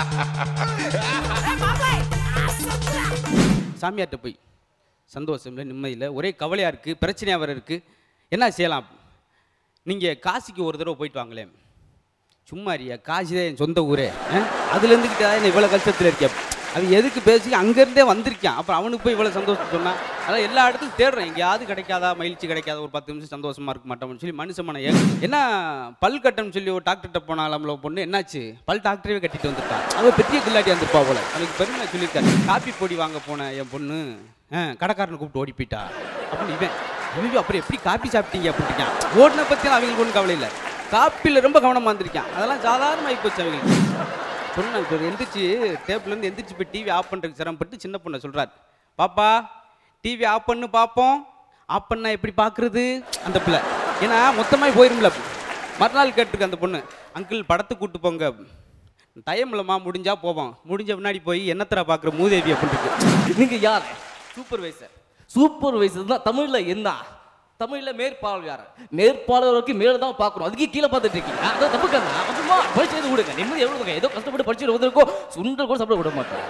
சாமியார்கிட்ட போய் சந்தோஷம் இல்லை நிம்மதி இல்லை ஒரே கவலையாக இருக்குது பிரச்சனையாக வேறு இருக்குது என்ன செய்யலாம் நீங்கள் காசிக்கு ஒரு தடவை போயிட்டு வாங்களேன் சும்மா இருக்கியா காசி தான் என் சொந்த ஊரே ஆ? அதுல இருந்துக்கிட்டே என்ன இவ்வளோ கஷ்டத்தில் இருக்கேன் அது எதுக்கு பேசி அங்கேருந்தே வந்திருக்கான் அப்புறம் அவனுக்கு போய் இவ்வளோ சந்தோஷம் சொன்னான் அதான் எல்லா இடத்துக்கும் தேடுறேன் எங்கேயாவது கிடைக்காதா மகிழ்ச்சி கிடைக்காத ஒரு பத்து நிமிஷம் சந்தோஷமா இருக்க மாட்டோம்னு சொல்லி மனுஷன் மன ஏங்க என்ன பல் கட்டணும்னு சொல்லி ஒரு டாக்டர்கிட்ட போனாலாம்ல ஒரு பொண்ணு என்னாச்சு பல் டாக்டரே கட்டிட்டு வந்திருக்கா அவ பெரிய கில்லாட்டி வந்திருப்பா போல அவனுக்கு பெருமை சொல்லியிருக்காரு காப்பி பொடி வாங்க போன என் பொண்ணு ஆ, கடைக்காரனை கூப்பிட்டு ஓடி போயிட்டா அப்படின்னு இவன் ஐயோ அப்புறம் எப்படி காப்பி சாப்பிட்டீங்க அப்படின்ட்டு ஓடின பற்றி அவங்களுக்கு ஒன்றும் கவலை இல்லை காப்பியில் ரொம்ப கவனமாக இருந்திருக்கான் அதெல்லாம் சாதாரணமாகி போச்சு அவங்களுக்கு சொன்னாங்க இப்போ எந்திரிச்சு டேபிள்லேருந்து எந்திரிச்சு போய் டிவி ஆஃப் பண்ணுறதுக்கு சிரமப்பட்டு சின்ன பொண்ணை சொல்கிறார் பாப்பா டிவி ஆஃப் பண்ணு பார்ப்போம் ஆஃப் பண்ணா எப்படி பார்க்குறது அந்த பிள்ளை ஏன்னா மொத்தமாக போயிரும்ல மறுநாள் கேட்டிருக்கு அந்த பொண்ணு அங்கிள் படத்துக்கு கூட்டு போங்க டைம் இல்லைம்மா முடிஞ்சா போவோம் முடிஞ்ச முன்னாடி போய் என்னத்தர பார்க்குற மூதேவி அப்படின்னு நீங்க யார் சூப்பர்வைசர் சூப்பர்வைசர் தான் தமிழ்ல என்ன தமிழ்ல மேற்பார்வையாளர் மேற்பார்வையாளருக்கு மேல தான் பார்க்கணும் அதுக்கு கீழே பார்த்துட்டு இருக்கீங்க அதான் தப்பு கண்ணா கொஞ்சமா படிச்சு எழுதி விடுங்க நிம்மதி எவ்வளவு ஏதோ கஷ்டப்பட்டு படிச்சுட்டு வந்திருக்கோம் சுண்டல் கூட சாப்பிட விட மாட்டேன்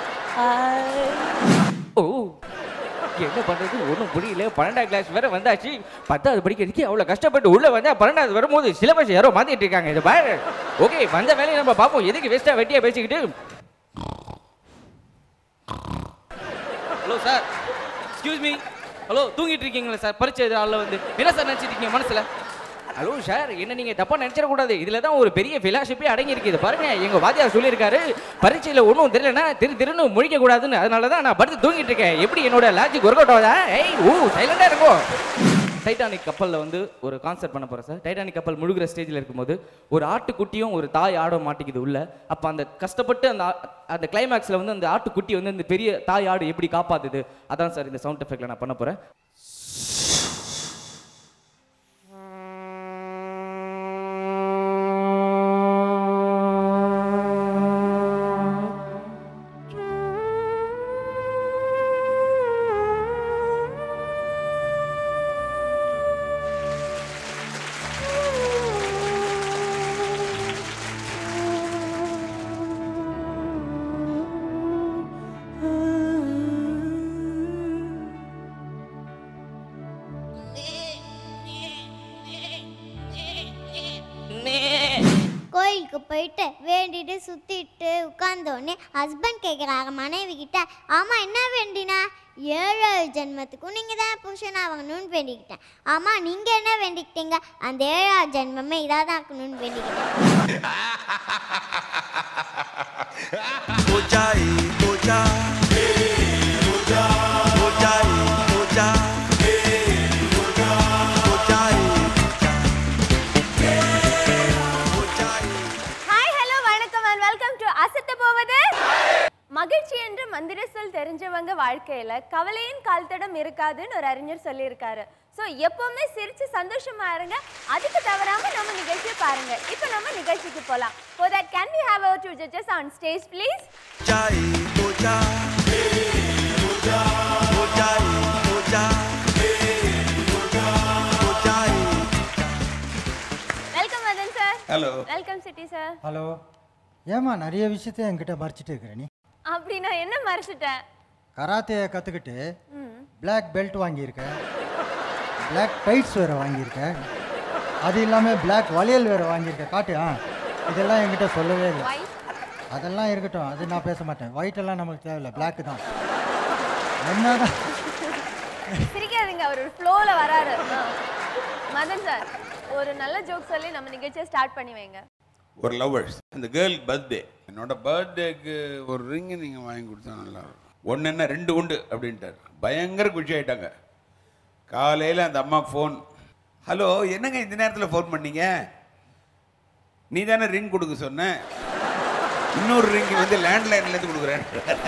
ஓ என்ன பண்றது ஒன்றும் புரியல பன்னெண்டாம் கிளாஸ் வேற வந்தாச்சு பத்தாவது படிக்கிறதுக்கு அவ்வளோ கஷ்டப்பட்டு உள்ள வந்தா பன்னெண்டாவது வரும்போது சிலபஸ் யாரோ மாத்திட்டு இருக்காங்க இது பாரு ஓகே வந்த வேலையை நம்ம பார்ப்போம் எதுக்கு வேஸ்டா வெட்டியா பேசிக்கிட்டு hello sir excuse me hello தூங்கிட்டு இருக்கீங்களா சார் பரிச்சை ஆளில் வந்து என்ன சார் நினச்சிட்டு இருக்கீங்க மனசில் ஹலோ சார் என்ன நீங்கள் தப்பாக நினச்சிடக்கூடாது இதில் தான் ஒரு பெரிய ஃபிலாசபி அடங்கியிருக்கு இது பாருங்க எங்கள் வாத்தியார் சொல்லியிருக்காரு பரீட்சையில் ஒன்றும் தெரியலனா திரு திருன்னு முழிக்க கூடாதுன்னு அதனால தான் நான் படுத்து தூங்கிட்டு இருக்கேன் எப்படி என்னோட லாஜிக் ஒர்க் அவுட் ஆகுதா ஏய் ஊ சைலண்டாக இருக்கும் டைட்டானிக் கப்பலில் வந்து ஒரு கான்செர்ட் பண்ண போகிறேன் சார் டைட்டானிக் கப்பல் முழுகிற ஸ்டேஜில் இருக்கும்போது ஒரு ஆட்டுக்குட்டியும் ஒரு தாய் ஆடும் மாட்டிக்குது உள்ள அப்போ அந்த கஷ்டப்பட்டு அந்த ஆ- அந்த கிளைமேக்ஸில் வந்து அந்த ஆட்டுக்குட்டி வந்து அந்த பெரிய தாய் ஆடு எப்படி காப்பாத்துது அதான் சார் இந்த சவுண்ட் எஃபெக்ட்ல நான் பண்ண போகிறேன் கோயிலுக்கு போயிட்டு வேண்டிட்டு சுத்திட்டு உட்கார்ந்தோடனே ஹஸ்பண்ட் கேட்குறாங்க மனைவி கிட்ட ஆமா என்ன வேண்டினா ஏழு ஜென்மத்துக்கும் நீங்க தான் புருஷன் ஆகணும்னு வேண்டிக்கிட்டேன் ஆமா நீங்க என்ன வேண்டிக்கிட்டீங்க அந்த ஏழாவது ஜென்மமே இதாக தான் இருக்கணும்னு வேண்டிக்கிட்டேன் Ojai, oja. Oja, ojai, oja. Ojai, ojai. Hi hello வணக்கம் அண்ட் வெல்கம் டு அசத்த போவது மகிழ்ச்சி என்ற மந்திர சொல் தெரிஞ்சவங்க வாழ்க்கையில கவலையின் கால்தடம் இருக்காதுன்னு ஒரு அறிஞர் சொல்லியிருக்காரு ஸோ எப்பவுமே சிரிச்சு சந்தோஷமா இருங்க அதுக்கு தவறாம நம்ம நிகழ்ச்சியை பாருங்க இப்போ நம்ம நிகழ்ச்சிக்கு போலாம் for that can we have our two judges on stage please Ojai, oja. Ojai, oja. Ojai. Welcome Madan sir hello welcome Chitti sir hello ஏம்மா நிறைய விஷயத்த என்கிட்ட மறைச்சிட்டு இருக்கிற நீ அப்படி நான் என்ன மறைச்சிட்டேன் கராத்தையை கற்றுக்கிட்டு ம் Black பெல்ட் வாங்கியிருக்க Black டைட்ஸ் வேறு வாங்கியிருக்க அது இல்லாமல் Black வளையல் வேறு வாங்கியிருக்க காட்டு ஆ இதெல்லாம் என்கிட்ட சொல்லவே இல்லை ஒயிட் அதெல்லாம் இருக்கட்டும் அது நான் பேச மாட்டேன் ஒயிட் எல்லாம் நமக்கு தேவையில்லை Black தான் என்னதான் சிரிக்காதீங்க அவர் ஒரு ஃப்ளோவில் வராரு ஆ. மதன் சார் ஒரு நல்ல ஜோக் சொல்லி நம்ம நிகழ்ச்சியை ஸ்டார்ட் பண்ணி வைங்க ஒரு லவ்வர்ஸ் அந்த கேர்ள் பர்த்டே என்னோட பர்த்டேக்கு ஒரு ரிங்கு நீங்கள் வாங்கி கொடுத்தா நல்லா இருக்கும் ஒன்று என்ன ரெண்டு உண்டு அப்படின்ட்டார் பயங்கர குஷி ஆயிட்டாங்க காலையில் அந்த அம்மா ஃபோன் ஹலோ என்னங்க இந்த நேரத்தில் ஃபோன் பண்ணீங்க நீ தானே ரிங் கொடுக்க சொன்ன இன்னொரு ரிங் வந்து லேண்ட்லைன்லேருந்து கொடுக்குறேன்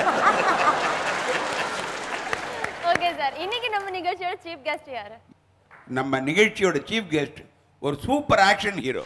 ஓகே சார் இன்னைக்கு நம்ம நிகழ்ச்சியோட சீஃப் கெஸ்ட் யாரு நம்ம நிகழ்ச்சியோட சீஃப் கெஸ்ட் ஒரு சூப்பர் ஆக்ஷன் ஹீரோ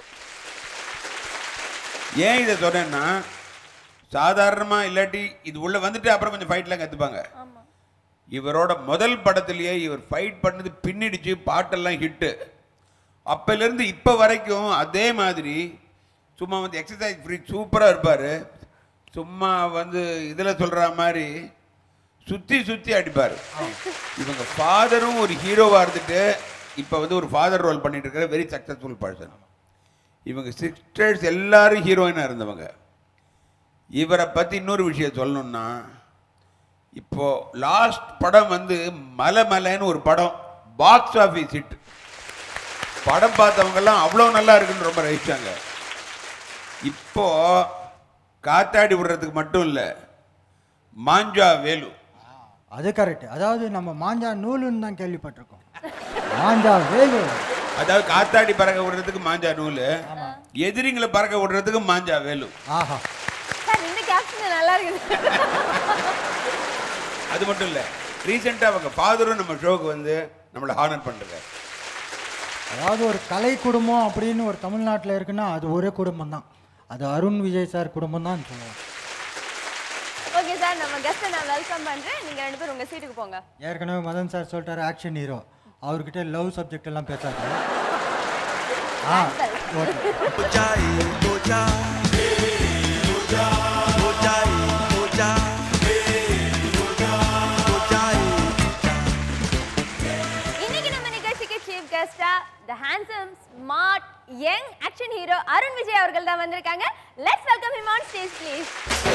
ஏன் இதை சொன்னேன்னா சாதாரணமா இல்லாட்டி இது உள்ள வந்துட்டு அப்புறம் கொஞ்சம் ஃபைட்லாம் கத்துப்பாங்க ஆமா இவரோட முதல் படத்திலேயே இவர் ஃபைட் பண்ணது பின்னிடுச்சு பாட்டெல்லாம் ஹிட்டு அப்பையிலேருந்து இப்போ வரைக்கும் அதே மாதிரி சும்மா வந்து எக்ஸசைஸ் ஃப்ரீ சூப்பராக இருப்பார் சும்மா வந்து இதில் சொல்கிற மாதிரி சுற்றி சுற்றி அடிப்பார் இவங்க ஃபாதரும் ஒரு ஹீரோவாக இருந்துட்டு இப்போ வந்து ஒரு ஃபாதர் ரோல் பண்ணிட்டு இருக்கிற வெரி சக்ஸஸ்ஃபுல் பர்சன் இவங்க சிஸ்டர்ஸ் எல்லாரும் ஹீரோயினாக இருந்தவங்க இவரை பற்றி இன்னொரு விஷயம் சொல்லணும்னா இப்போ லாஸ்ட் படம் வந்து மலை மலைன்னு ஒரு படம் பாக்ஸ் ஆஃபீஸ் ஹிட் படம் பார்த்தவங்கெல்லாம் அவ்வளோ நல்லா இருக்குன்னு ரொம்ப ரசிச்சாங்க இப்போ காத்தாடி விடுறதுக்கு மட்டும் இல்லை மாஞ்சா வேலு அது கரெக்ட் அதாவது நம்ம மாஞ்சா நூலுன்னு தான் கேள்விப்பட்டிருக்கோம் மாஞ்சா வேலு அதாவது காத்தாடி பறக்க விடுறதுக்கு மாஞ்சா நூல் எதிரிங்களை பறக்க விடுறதுக்கு மாஞ்சா வேலு ஆஹா சார் இந்த கேப்ஷன் நல்லா இருக்குது அது மட்டும் இல்லை ரீசெண்டாக அவங்க ஃபாதரும் நம்ம ஷோக்கு வந்து நம்மளை ஹானர் பண்ணுறாரு அதாவது ஒரு கலை குடும்பம் அப்படின்னு ஒரு தமிழ்நாட்டில் இருக்குன்னா அது ஒரே குடும்பம் தான் அது அருண் விஜய் சார் குடும்பம் தான் சொல்லுவோம் ஓகே சார் நம்ம கெஸ்ட்டை நான் வெல்கம் பண்றேன் நீங்க ரெண்டு பேரும் உங்க சீட்டுக்கு போங்க ஏற்கனவே மதன் சார் சொல்லிட்டாரு ஆக்ஷன் ஹீரோ அவர்கிட்ட லவ் சப்ஜெக்ட் எல்லாம் பேசாது ஆ ஓகே हो जाए तो जा हो जाए तो जा हो जाए இன்னைக்கு நம்ம நிகழ்ச்சிக்கு சீஃப் கெஸ்டா the handsome smart young action hero Arun Vijay அவர்கள் தான் வந்திருக்காங்க let's welcome him on stage please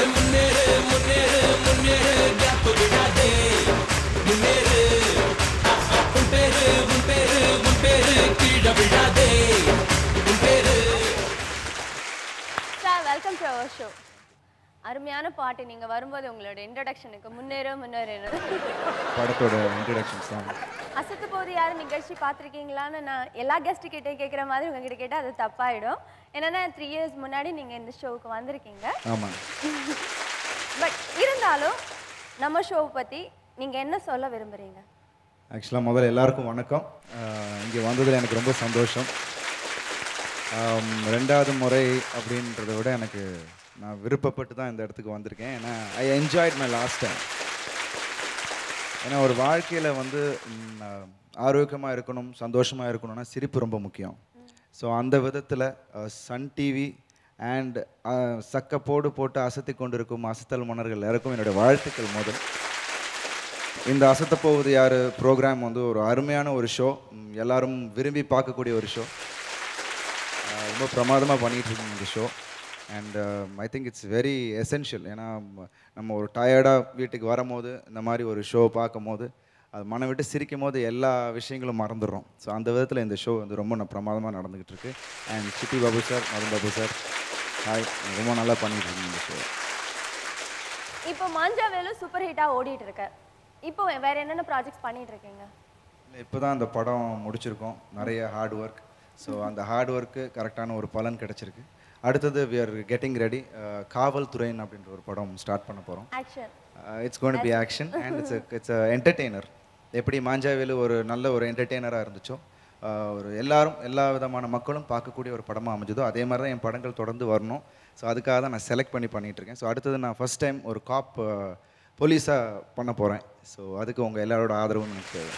sir welcome to our show அருமையான பாட்டு நீங்க வரும்போது உங்களோட இன்ட்ரடக்ஷனுக்கு முன்னேற முன்னேற படத்தோட இன்ட்ரடக்ஷன்ஸ் தான் அசத்து போது யாரும் நிகழ்ச்சி பார்த்துருக்கீங்களான்னு நான் எல்லா கெஸ்ட் கிட்ட கேட்குற மாதிரி உங்ககிட்ட கேட்டால் அது தப்பாயிடும் என்னன்னா த்ரீ இயர்ஸ் முன்னாடி நீங்கள் இந்த ஷோவுக்கு வந்திருக்கீங்க ஆமாம் பட் இருந்தாலும் நம்ம ஷோவை பற்றி நீங்கள் என்ன சொல்ல விரும்புறீங்க ஆக்சுவலாக முதல்ல எல்லாருக்கும் வணக்கம் இங்கே வந்ததில் எனக்கு ரொம்ப சந்தோஷம் ஆம், ரெண்டாவது முறை அப்படின்றத விட எனக்கு நான் விருப்பப்பட்டு தான் இந்த இடத்துக்கு வந்திருக்கேன் ஏன்னா I enjoyed my last time ஏன்னா ஒரு வாழ்க்கையில் வந்து ஆரோக்கியமாக இருக்கணும் சந்தோஷமாக இருக்கணும்னா சிரிப்பு ரொம்ப முக்கியம் ஸோ அந்த விதத்தில் சன் டிவி அண்ட் சக்கப்போடு போட்டு அசத்தி கொண்டிருக்கும் அசத்தல் மன்னர்கள் எல்லாருக்கும் என்னுடைய வாழ்த்துக்கள் முதல் இந்த அசத்த போவது யார் ப்ரோக்ராம் வந்து ஒரு அருமையான ஒரு ஷோ எல்லாரும் விரும்பி பார்க்கக்கூடிய ஒரு ஷோ ரொம்ப பிரமாதமாக பண்ணிகிட்டு இருக்கோம் இந்த show and I think it's very essential ஏன்னா ம- நம்ம ஒரு டயர்டாக வீட்டுக்கு வரும்போது இந்த மாதிரி ஒரு ஷோ பார்க்கும் போது அது மனம் விட்டு சிரிக்கும் போது எல்லா விஷயங்களும் மறந்துடுறோம் ஸோ அந்த விதத்தில் இந்த ஷோ வந்து ரொம்ப ந- பிரமாதமாக நடந்துக்கிட்டு இருக்கு and Chitti Babu sir Madan Babu sir hi ரொம்ப நல்லா பண்ணிட்டு இருக்கீங்க இந்த ஷோ இப்போ மாஞ்சா வேலு சூப்பர் ஹிட்டாக ஓடிட்டு இருக்கு இப்போ வேற என்னென்ன ப்ராஜெக்ட்ஸ் பண்ணிட்டு இருக்கீங்க இப்போ தான் அந்த படம் முடிச்சிருக்கோம் நிறைய ஹார்ட் ஒர்க் ஸோ அந்த ஹார்ட் ஒர்க்கு கரெக்டான ஒரு பலன் கிடச்சிருக்கு அடுத்தது வி ஆர் கெட்டிங் ரெடி காவல்துறையின் அப்படின்ற ஒரு படம் ஸ்டார்ட் பண்ண போகிறோம் action it's gonna be action and it's it's entertainer எப்படி மாஞ்சாவேலு ஒரு நல்ல ஒரு என்டர்டெய்னராக இருந்துச்சோ uh, ஒரு எல்லாரும் எல்லா விதமான மக்களும் பார்க்கக்கூடிய ஒரு படமாக அமைஞ்சதோ அதே மாதிரி தான் என் படங்கள் தொடர்ந்து வரணும் ஸோ அதுக்காக தான் நான் செலக்ட் பண்ணி பண்ணிட்டு இருக்கேன் ஸோ அடுத்தது நான் ஃபர்ஸ்ட் டைம் ஒரு காப் போலீஸாக பண்ண போகிறேன் ஸோ அதுக்கு உங்கள் எல்லாரோட ஆதரவும் எனக்கு தேவை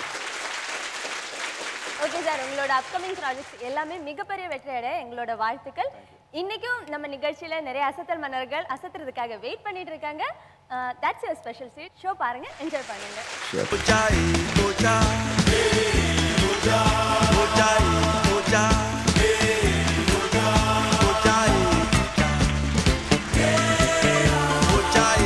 ஓகே சார் உங்களோட அப்கமிங் ப்ராஜெக்ட்ஸ் எல்லாமே மிகப்பெரிய வெற்றி அடைய எங்களோட வாழ்த்துக்கள் இன்னைக்கும் நம்ம நிகழ்ச்சியில நிறைய அசத்தல் மன்னர்கள் அசத்துறதுக்காக வெயிட் பண்ணிட்டு இருக்காங்க that's your special seat show பாருங்க என்ஜாய் பண்ணுங்க हो जाए तो जा हो जाए तो जा हो जाए हो जाए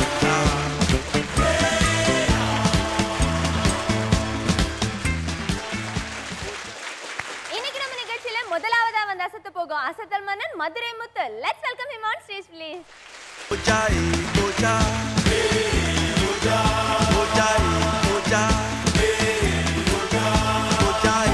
இன்னைக்கு நம்ம நிகழ்ச்சியில முதலாவதா வந்து அசத்து போகும் அசத்தல் மன்னன் Madurai Muthu let's welcome him on stage please हो जाए तो जा हो जाए तो जा हो जाए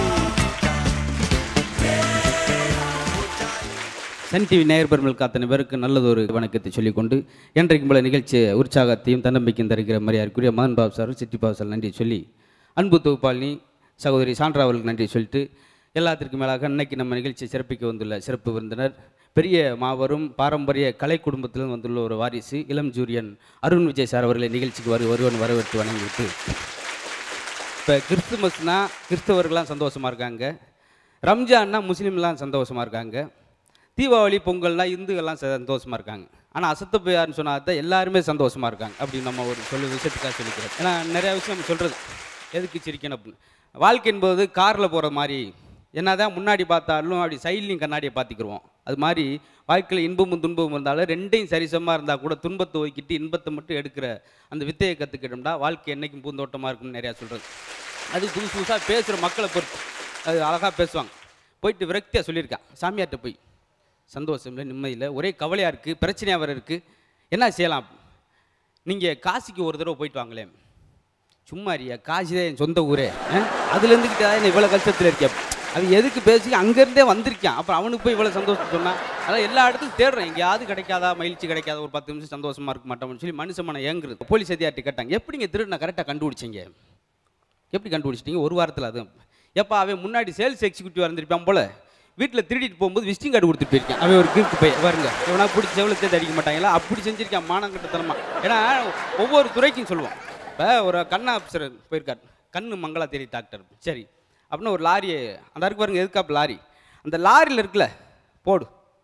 சன் டிவி நேயர் பெருமல் அத்தனை பேருக்கு நல்லதொரு வணக்கத்தை சொல்லிக்கொண்டு என்றைக்கும் போல நிகழ்ச்சியை உற்சாகத்தையும் தன்னம்பிக்கையும் தருகிற மரியாதைக்குரிய மதன் பாபு சார் சிட்டி பாபு சார் நன்றி சொல்லி அன்பு தொகுப்பாளினி சகோதரி சான்றா அவர்களுக்கு நன்றி சொல்லிட்டு எல்லாத்திற்கும் மேலாக இன்னைக்கு நம்ம நிகழ்ச்சியை சிறப்பிக்க வந்துள்ள சிறப்பு விருந்தினர் பெரிய மாபெரும் பாரம்பரிய கலை குடும்பத்திலும் வந்துள்ள ஒரு வாரிசு இளம் ஜூரியன் அருண் விஜய் சார் அவர்களை நிகழ்ச்சிக்கு வரு வருவன் வரவேற்று வணங்கிவிட்டு இப்போ கிறிஸ்துமஸ்னா கிறிஸ்தவர்கள்லாம் சந்தோஷமாக இருக்காங்க ரம்ஜான்னா முஸ்லீம்லாம் சந்தோஷமாக இருக்காங்க தீபாவளி பொங்கல்னா இந்துக்கள்லாம் சந்தோஷமாக இருக்காங்க ஆனால் அசத்த போயாருன்னு சொன்னா தான் எல்லாருமே சந்தோஷமா இருக்காங்க அப்படின்னு நம்ம ஒரு சொல்லு விஷயத்துக்காக சொல்லிக்கிறோம் ஏன்னா நிறைய விஷயம் நம்ம சொல்கிறது எதுக்கு சிரிக்கணும் அப்படின்னு வாழ்க்கை என்பது காரில் போகிற மாதிரி என்னதான் முன்னாடி பார்த்தாலும் அப்படி சைட்லையும் கண்ணாடியை பார்த்துக்கிருவோம் அது மாதிரி வாழ்க்கையில் இன்பமும் துன்பமும் இருந்தாலும் ரெண்டையும் சரிசமாக இருந்தால் கூட துன்பத்தை ஒதுக்கிட்டு இன்பத்தை மட்டும் எடுக்கிற அந்த வித்தையை கற்றுக்கிட்டோம்னா வாழ்க்கை என்னைக்கும் பூந்தோட்டமாக இருக்கும்னு நிறையா சொல்கிறது அது புதுசு புதுசாக பேசுகிற மக்களை பொறுத்து அது அழகாக பேசுவாங்க போயிட்டு விரக்தியாக சொல்லியிருக்கான் சாமியார்கிட்ட போய் சந்தோஷம் இல்லை நிம்மதி இல்லை ஒரே கவலையாக இருக்குது பிரச்சனையாக வர இருக்குது என்ன செய்யலாம் நீங்கள் காசிக்கு ஒரு தடவை போயிட்டு வாங்களேன் சும்மா இருக்கியா காசி தான் என் சொந்த ஊரே அதுலேருந்துக்கிட்டே என்ன இவ்வளோ கஷ்டத்தில் இருக்கேன் அது எதுக்கு பேசி அங்கேருந்தே வந்திருக்கான் அப்புறம் அவனுக்கு போய் இவ்வளோ சந்தோஷம் சொன்னான் அதான் எல்லா இடத்துக்கும் தேடுறேன் எங்கேயாவது கிடைக்காதா மகிழ்ச்சி கிடைக்காத ஒரு பத்து நிமிஷம் சந்தோஷமா இருக்க மாட்டோம்னு சொல்லி மனுஷன் மனம் ஏங்குறது போலீஸ் அதிகாரிட்ட கேட்டாங்க எப்படிங்க திருடனை கரெக்டாக கண்டுபிடிச்சீங்க எப்படி கண்டுபிடிச்சிட்டீங்க ஒரு வாரத்தில் அது எப்போ அவன் முன்னாடி சேல்ஸ் எக்ஸிக்யூட்டிவ் இருந்திருப்பான் போல வீட்டில் திருடிட்டு போகும்போது விசிட்டிங் கார்டு கொடுத்துட்டு போயிருக்கேன் அவன் ஒரு கிஃப்ட் போய் பாருங்க இவனா பிடிச்ச செவலத்தை தேடி அடிக்க மாட்டாங்களா அப்படி செஞ்சிருக்கான் மானங்கட்டத்தனமா ஏன்னா ஒவ்வொரு துறைக்கும் சொல்லுவோம் இப்போ ஒரு கண் ஆஃபீஸர் போயிருக்கார் கண்ணு மங்களா தேடி டாக்டர் சரி அப்படின்னு ஒரு லாரி அந்த இருக்கு பாருங்க எதுக்காப்பு லாரி அந்த லாரியில் இருக்குல்ல போடு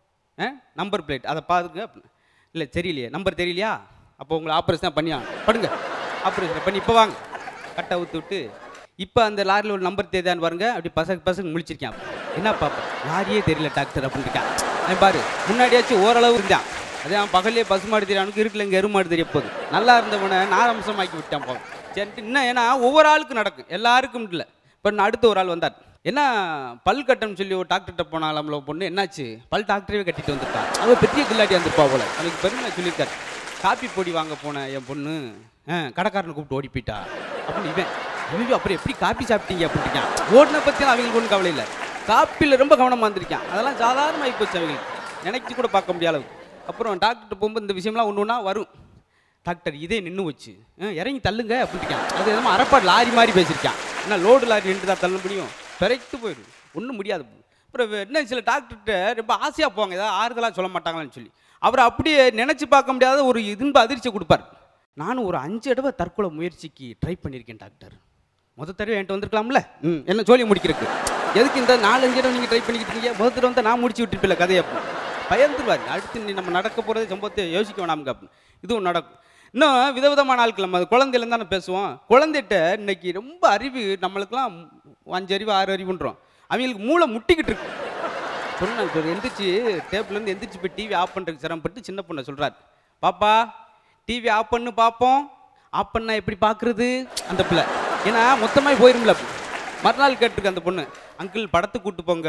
நம்பர் பிளேட் அதை பாருங்க இல்லை தெரியலையே நம்பர் தெரியலையா அப்போ உங்களை ஆப்ரேஷன் பண்ணி ஆகணும். படுங்க ஆப்ரேஷன் பண்ணி இப்போ வாங்க கட்டை ஊற்றி விட்டு இப்போ அந்த லாரியில் ஒரு நம்பர் தெரியுதான்னு பாருங்க அப்படி பசங்க பசங்க முழிச்சிருக்கான் என்ன பாப்பா லாரியே தெரியல டாக்டர் அப்படின்னு இருக்கான் அவன் பாரு முன்னாடியாச்சும் ஓரளவு இருந்தான் அதே அவன் பகல்லே பசுமாடு தெரியவனுக்கு இருக்குல்ல இங்கே எருமாடு தெரிய போகுது நல்லா இருந்தவனை நாரம்சமாக்கி விட்டான் போகும் சரின்ட்டு இன்னும் ஏன்னா ஒவ்வொரு ஆளுக்கும் நடக்கும் எல்லாருக்கும் இல்லை இப்போ நான் அடுத்த ஒரு ஆள் வந்தார் என்ன பல் கட்டணும்னு சொல்லி ஒரு டாக்டர்கிட்ட போனாலாம்ல பொண்ணு என்னாச்சு பல் டாக்டரே கட்டிட்டு வந்திருக்கா அவன் பெரிய கில்லாடி வந்திருப்பா போல அவனுக்கு பெருமை சொல்லியிருக்காரு காப்பி பொடி வாங்க போன என் பொண்ணு ஆ, கடைக்காரனை கூப்பிட்டு ஓடி போயிட்டா அப்படின்னு இவன் ஐயோ அப்புறம் எப்படி காப்பி சாப்பிட்டீங்க அப்படின்ட்டான் ஓடின பற்றி அவங்களுக்கு ஒன்றும் கவலை இல்லை காப்பியில் ரொம்ப கவனமாக இருந்திருக்கான் அதெல்லாம் சாதாரணமாகி போச்சு அவங்களுக்கு நினைச்சு கூட பார்க்க முடியாத அளவுக்கு அப்புறம் டாக்டர்கிட்ட போகும்போது இந்த விஷயம்லாம் ஒன்று ஒன்றா வரும் டாக்டர் இதே நின்று வச்சு ஆ, இறங்கி தள்ளுங்க அப்படின்ட்டான் அது எதுவும் அரப்பாடு லாரி மாதிரி பேசியிருக்கான் என்ன லோடு லாரி நின்று தான் தள்ள முடியும் பிறகு போயிடும் ஒன்றும் முடியாது அப்புறம் வே- என்ன சில டாக்டர்கிட்ட ரொம்ப ஆசையாக போவாங்க ஏதாவது ஆறுதலாக சொல்ல மாட்டாங்களான்னு சொல்லி அவர் அப்படியே நினச்சி பார்க்க முடியாத ஒரு இன்ப அதிர்ச்சி கொடுப்பார் நானும் ஒரு அஞ்சு தடவை தற்கொலை முயற்சிக்கு ட்ரை பண்ணியிருக்கேன் டாக்டர் முத தடவை என்கிட்ட வந்திருக்கலாம்ல ம் என்ன சொல்லி முடிக்கிறதுக்கு எதுக்கு இந்த நாலஞ்சு தடவை நீங்கள் ட்ரை பண்ணிக்கிட்டு இருக்கீங்க முத தடவை வந்து நான் முடிச்சு விட்டுருப்பில்ல கதையை பயந்துருவாரு அடுத்து நீ நம்ம நடக்க போகிறது சம்பவத்தை யோசிக்க வேணாமுங்க அப்படின்னு இதுவும் நடக்கும் இன்னும் விதவிதமான ஆட்கள் நம்ம குழந்தையிலேருந்து தானே பேசுவோம் குழந்தைகிட்ட இன்னைக்கு ரொம்ப அறிவு நம்மளுக்கெல்லாம் அஞ்சு அறிவு ஆறு அறிவுன்றோம் அவங்களுக்கு மூளை முட்டிக்கிட்டு இருக்கு சொன்னாங்க சார் எந்திரிச்சு டேபிள்லேருந்து எந்திரிச்சு போய் டிவி ஆஃப் பண்ணுறதுக்கு சிரமப்பட்டு சின்ன பொண்ணை சொல்கிறார் பாப்பா டிவி ஆஃப் பண்ணு பார்ப்போம் ஆஃப் பண்ணா எப்படி பார்க்குறது அந்த பிள்ளை ஏன்னா மொத்தமாக போயிரும்ல மறுநாள் கேட்டிருக்கு அந்த பொண்ணு அங்கிள் படத்துக்கு கூட்டு போங்க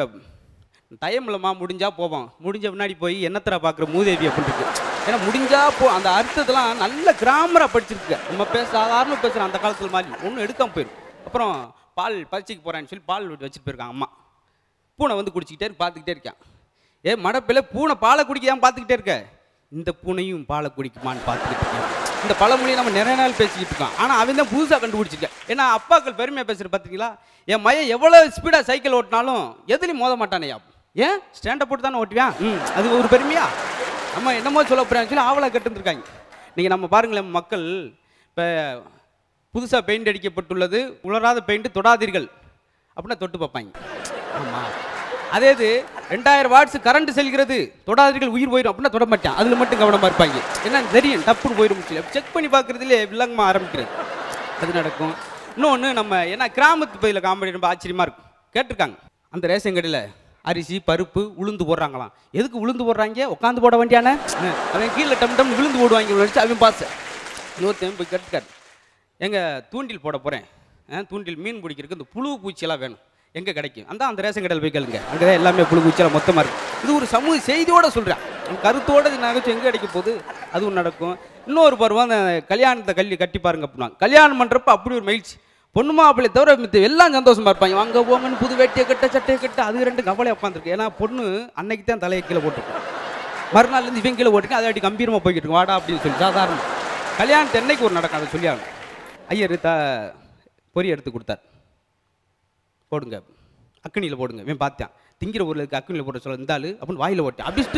டைம் இல்லைம்மா முடிஞ்சா போவோம் முடிஞ்ச முன்னாடி போய் என்னத்தரா பார்க்குற மூதேவி அப்படின்னு இருக்கு ஏன்னா முடிஞ்சா போ அந்த அர்த்தத்தெல்லாம் நல்ல கிராமராக படிச்சிருக்கு நம்ம பேச சாதாரண பேசுகிற அந்த காலத்தில் மாதிரி ஒன்றும் எடுக்காம போயிடும் அப்புறம் பால் பறிச்சுக்கு போகிறேன்னு சொல்லி பால் வச்சுட்டு போயிருக்காங்க அம்மா பூனை வந்து குடிச்சிக்கிட்டே இருக்கு, பார்த்துக்கிட்டே இருக்கான் ஏ மடப்பில பூனை பாலை குடிக்காம பார்த்துக்கிட்டே இருக்க இந்த பூனையும் பாலை குடிக்குமான்னு பார்த்துக்கிட்டு இருக்கேன் இந்த பழமொழியை நம்ம நிறைய நாள் பேசிக்கிட்டு இருக்கோம் ஆனால் அவன் தான் புதுசாக கண்டுபிடிச்சிருக்கேன் ஏன்னா அப்பாக்கள் பெருமையாக பேசுகிற பார்த்தீங்களா என் மையன் எவ்வளோ ஸ்பீடாக சைக்கிள் ஓட்டினாலும் எதுலையும் மோத மாட்டானையா ஏன் ஸ்டாண்டை போட்டு தானே ஓட்டுவியான் ம் அது ஒரு பெருமையா நம்ம என்னமோ சொல்ல போகிறான்னு சொல்லி ஆவலாக கட்டுருந்துருக்காங்க நீங்கள் நம்ம பாருங்களேன் மக்கள் இப்போ புதுசாக பெயிண்ட் அடிக்கப்பட்டுள்ளது உலராத பெயிண்ட் தொடாதீர்கள் அப்படின்னா தொட்டு பார்ப்பாங்க ஆமாம் அதே இது ரெண்டாயிரம் வாட்ஸ் கரண்ட் செல்கிறது தொடாதீர்கள் உயிர் போயிடும் அப்படின்னா தொட மாட்டேன் அதில் மட்டும் கவனமாக இருப்பாங்க என்ன தெரியும் டப்புன்னு போயிடும் செக் பண்ணி பார்க்குறதுலே வில்லங்கமாக ஆரம்பிக்கிறது அது நடக்கும் இன்னொன்று நம்ம ஏன்னா கிராமத்து பகுதியில் காமெடி ரொம்ப ஆச்சரியமாக இருக்கும் கேட்டிருக்காங்க அந்த ரேஷன் கடையில் அரிசி பருப்பு உளுந்து போடுறாங்களாம் எதுக்கு உளுந்து போடுறாங்க உட்காந்து போட வேண்டியானே அவன் கீழே டம் டம் விழுந்து போடுவாங்க நினச்சி அவன் பாச இன்னொருத்தன் போய் கேட்டுக்காரு எங்க தூண்டில் போட போகிறேன் தூண்டில் மீன் பிடிக்கிறதுக்கு இந்த புழு பூச்சியெல்லாம் வேணும் எங்கே கிடைக்கும் அந்த அந்த ரேஷன் கடையில் போய் கேளுங்க அங்கே தான் எல்லாமே புழு பூச்சியெல்லாம் மொத்தமாக இருக்கும் இது ஒரு சமூக செய்தியோட சொல்கிறேன் கருத்தோட இது நகைச்சு எங்கே கிடைக்க போகுது அதுவும் நடக்கும் இன்னொரு பருவம் அந்த கல்யாணத்தை கல்வி கட்டி பாருங்க அப்படின்னா கல்யாணம் பண்ணுறப்ப அப்படி ஒரு மகிழ்ச்சி பொண்ணு மாப்பிள்ளை தவிர மித்த எல்லாம் சந்தோஷமா இருப்பாங்க வாங்க போங்கன்னு புது வேட்டியை கட்ட சட்டையை கட்ட அது ரெண்டு கவலையாக உட்காந்துருக்கு ஏன்னா பொண்ணு அன்னைக்கு தான் தலையை கீழே போட்டுருக்கும் மறுநாள்லேருந்து இவன் கீழே போட்டுருக்கு அதை அடி கம்பீரமாக போய்கிட்டு இருக்கு, வாடா அப்படின்னு சொல்லி சாதாரண கல்யாணத்து என்னைக்கு ஒரு நடக்கும் அதை சொல்லி ஆகணும் ஐயர் த பொரி எடுத்து கொடுத்தார் போடுங்க அக்கனியில் போடுங்க இவன் பார்த்தேன் திங்கிற ஊரில் இருக்க அக்கனியில் போட சொல்ல இருந்தாலு அப்படின்னு வாயில் போட்டேன் அபிஷ்டு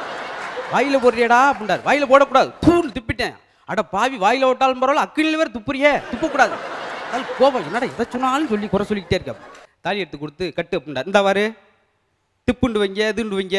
வாயில் போடுறியடா அப்படின்றார் வாயில் போடக்கூடாது தூள் துப்பிட்டேன் அட பாவி வாயில் ஓட்டாலும் பரவாயில்ல அக்கனியில் வேறு துப்புறியே துப்பக்கூடாது அது கோபம் என்னடா எதை சொன்னாலும் சொல்லி குறை சொல்லிக்கிட்டே இருக்க தாலி எடுத்து கொடுத்து கட்டு அப்படின்றார் இந்த வாரு டிப்புண்டு வைங்க இதுண்டு வைங்க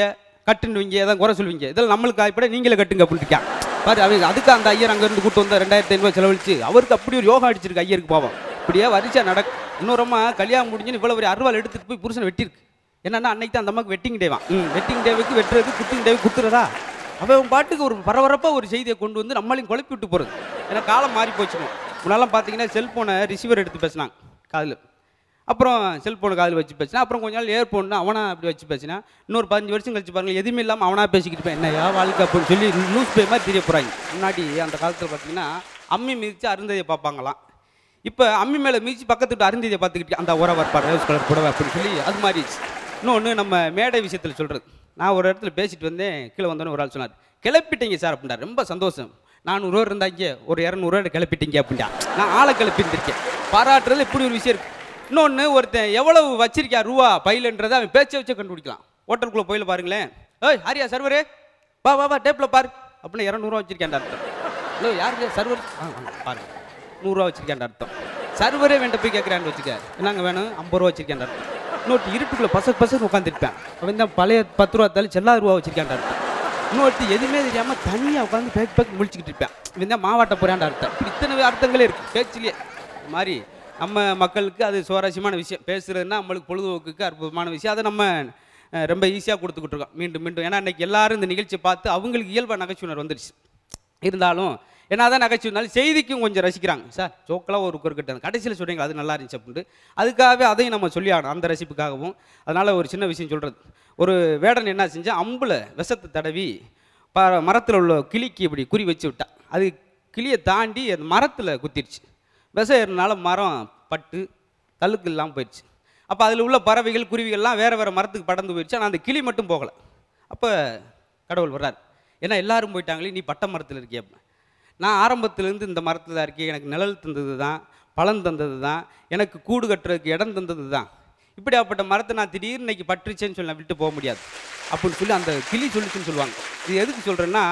கட்டுன்னுவீங்க எதாவது குறை சொல்லுவீங்க இதெல்லாம் நம்மளுக்கு ஆய்ப்பட நீங்களே கட்டுங்க அப்படின்னு இருக்கான் பாரு அவங்க அதுக்கு அந்த ஐயர் அங்கேருந்து கூட்டு வந்தா ரெண்டாயிரத்தி ஐநூறுவா செலவழிச்சு அவருக்கு அப்படி ஒரு யோகா அடிச்சிருக்கு ஐயருக்கு பாவம் இப்படியே வரிசா நடக் இன்னொருமா கல்யாணம் முடிஞ்சுன்னு இவ்வளோ ஒரு அருவாள் எடுத்துட்டு போய் புருஷனை வெட்டிருக்கு என்னன்னா அன்னைக்கு தான் அந்த அம்மாக்கு வெட்டிங் டேவான் ம் வெட்டிங் டேவுக்கு வெட்டுறது குட்டிங் டேவுக்கு குத்துறதா அவன் பாட்டுக்கு ஒரு பரபரப்பாக ஒரு செய்தியை கொண்டு வந்து நம்மளையும் குழப்பி விட்டு போகிறது ஏன்னா காலம் மாறி போச்சுன்னு முன்னாலாம் பார்த்தீங்கன்னா செல்ஃபோனை ரிசீவர் எடுத்து பேசினாங்க காதில் அப்புறம் செல்ஃபோனை காதில் வச்சு பேசினா அப்புறம் கொஞ்ச நாள் ஏர்போன் அவனா அப்படி வச்சு பேசினா இன்னொரு பதினஞ்சு வருஷம் கழிச்சு பாருங்க எதுவுமே இல்லாமல் அவனா பேசிக்கிட்டு இருப்பேன் என்னையா வாழ்க்கை அப்படின்னு சொல்லி லூஸ் பே மாதிரி தெரிய போகிறாங்க முன்னாடி அந்த காலத்தில் பார்த்தீங்கன்னா அம்மி மிதித்து அருந்ததியை பார்ப்பாங்களாம் இப்போ அம்மி மேலே மிதிச்சு பக்கத்து விட்டு அருந்ததியை பார்த்துக்கிட்டு அந்த உர வரப்பாடு ரோஸ் கலர் புடவை அப்படின்னு சொல்லி அது மாறிடுச்சு இன்னொன்று நம்ம மேடை விஷயத்தில் சொல்கிறது நான் ஒரு இடத்துல பேசிட்டு வந்தேன் கீழே வந்தோன்னே ஒரு ஆள் சொன்னார் கிளப்பிட்டீங்க சார் அப்படின்னா ரொம்ப சந்தோஷம் நானூறுவா இருந்தாங்க ஒரு இரநூறுவா கிளப்பிட்டீங்க அப்படின்டா நான் ஆளை கிளப்பியிருந்திருக்கேன் பாராட்டுறது இப்படி ஒரு விஷயம் இருக்கு இன்னொன்று ஒருத்தன் எவ்வளவு வச்சிருக்கா ரூபா பையிலன்றதை அவன் பேச்சை வச்சே கண்டுபிடிக்கலாம் ஹோட்டலுக்குள்ளே போயில பாருங்களேன் ஏய் ஹரியா சர்வரே வா வா வா டேப்பில் பாரு அப்படின்னு இரநூறுவா வச்சிருக்கேன் அர்த்தம் ஹலோ யாருக்கு சர்வர் ஆ வாங்க, பாருங்க நூறுரூவா வச்சிருக்கேன் அர்த்தம் சர்வரே வேண்ட போய் கேட்குறான்னு வச்சுக்க என்னங்க வேணும் ஐம்பது ரூபா வச்சிருக்கேன் அர்த்தம் இன்னொருத்தி இருட்டுக்குள்ளே பசங்க பசங்க உட்காந்துருப்பேன் அவன் தான் பழைய பத்து ரூபா தள்ளி செல்லாயிரம் ரூபா வச்சிருக்கேன் அர்த்தம் இன்னொருத்தி எதுவுமே தெரியாமல் தனியாக உட்காந்து பேக் பேக் முழிச்சுக்கிட்டு இருப்பேன் இவன் தான் மாவாட்ட போறான்ற அர்த்தம் இப்படி இத்தனை அர்த்தங்களே இருக்கு பேச்சிலேயே இது மாதிரி நம்ம மக்களுக்கு அது சுவாரஸ்யமான விஷயம் பேசுறதுன்னா நம்மளுக்கு பொழுதுபோக்குக்கு அற்புதமான விஷயம் அதை நம்ம அஹ், ரொம்ப ஈஸியாக கொடுத்துக்கிட்டு இருக்கோம் மீண்டும் மீண்டும் ஏன்னா இன்னைக்கு எல்லாரும் இந்த நிகழ்ச்சியை பார்த்து அவங்களுக்கு இயல்பாக நகைச்சுவை வந்துருச்சு இருந்தாலும் ஏன்னா அதான் நகைச்சுவை இருந்தாலும் செய்திக்கும் கொஞ்சம் ரசிக்கிறாங்க சார் ஜோக்கெல்லாம் ஒரு இருக்கட்டும் கடைசியில் சொல்றீங்க அது நல்லா இருந்துச்சு அப்படின்ட்டு அதுக்காகவே அதையும் நம்ம சொல்லி ஆகணும் அந்த ரசிப்புக்காகவும் அதனால் ஒரு சின்ன விஷயம் சொல்கிறது ஒரு வேடன் என்ன செஞ்சா அம்புல விஷத்தை தடவி ப மரத்தில் உள்ள கிளிக்கு இப்படி குறி வச்சு விட்டா அது கிளியை தாண்டி அந்த மரத்தில் குத்திருச்சு விஷம் ஏறினால மரம் பட்டு தள்ளுக்கு இல்லாமல் போயிடுச்சு அப்போ அதில் உள்ள பறவைகள் குருவிகள்லாம் வேறு வேறு மரத்துக்கு படர்ந்து போயிடுச்சு ஆனால் அந்த கிளி மட்டும் போகலை அப்போ கடவுள் வர்றார் ஏன்னா எல்லாரும் போயிட்டாங்களே நீ பட்ட மரத்தில் இருக்கிய நான் ஆரம்பத்திலேருந்து இந்த மரத்தில் தான் இருக்கேன் எனக்கு நிழல் தந்தது தான் பழம் தந்தது தான் எனக்கு கூடு கட்டுறதுக்கு இடம் தந்தது தான் இப்படியாப்பட்ட மரத்தை நான் திடீர்னு இன்னைக்கு பற்றுச்சேன்னு சொல்லி நான் விட்டு போக முடியாது அப்படின்னு சொல்லி அந்த கிளி சொல்லிச்சுன்னு சொல்லுவாங்க இது எதுக்கு சொல்கிறேன்னா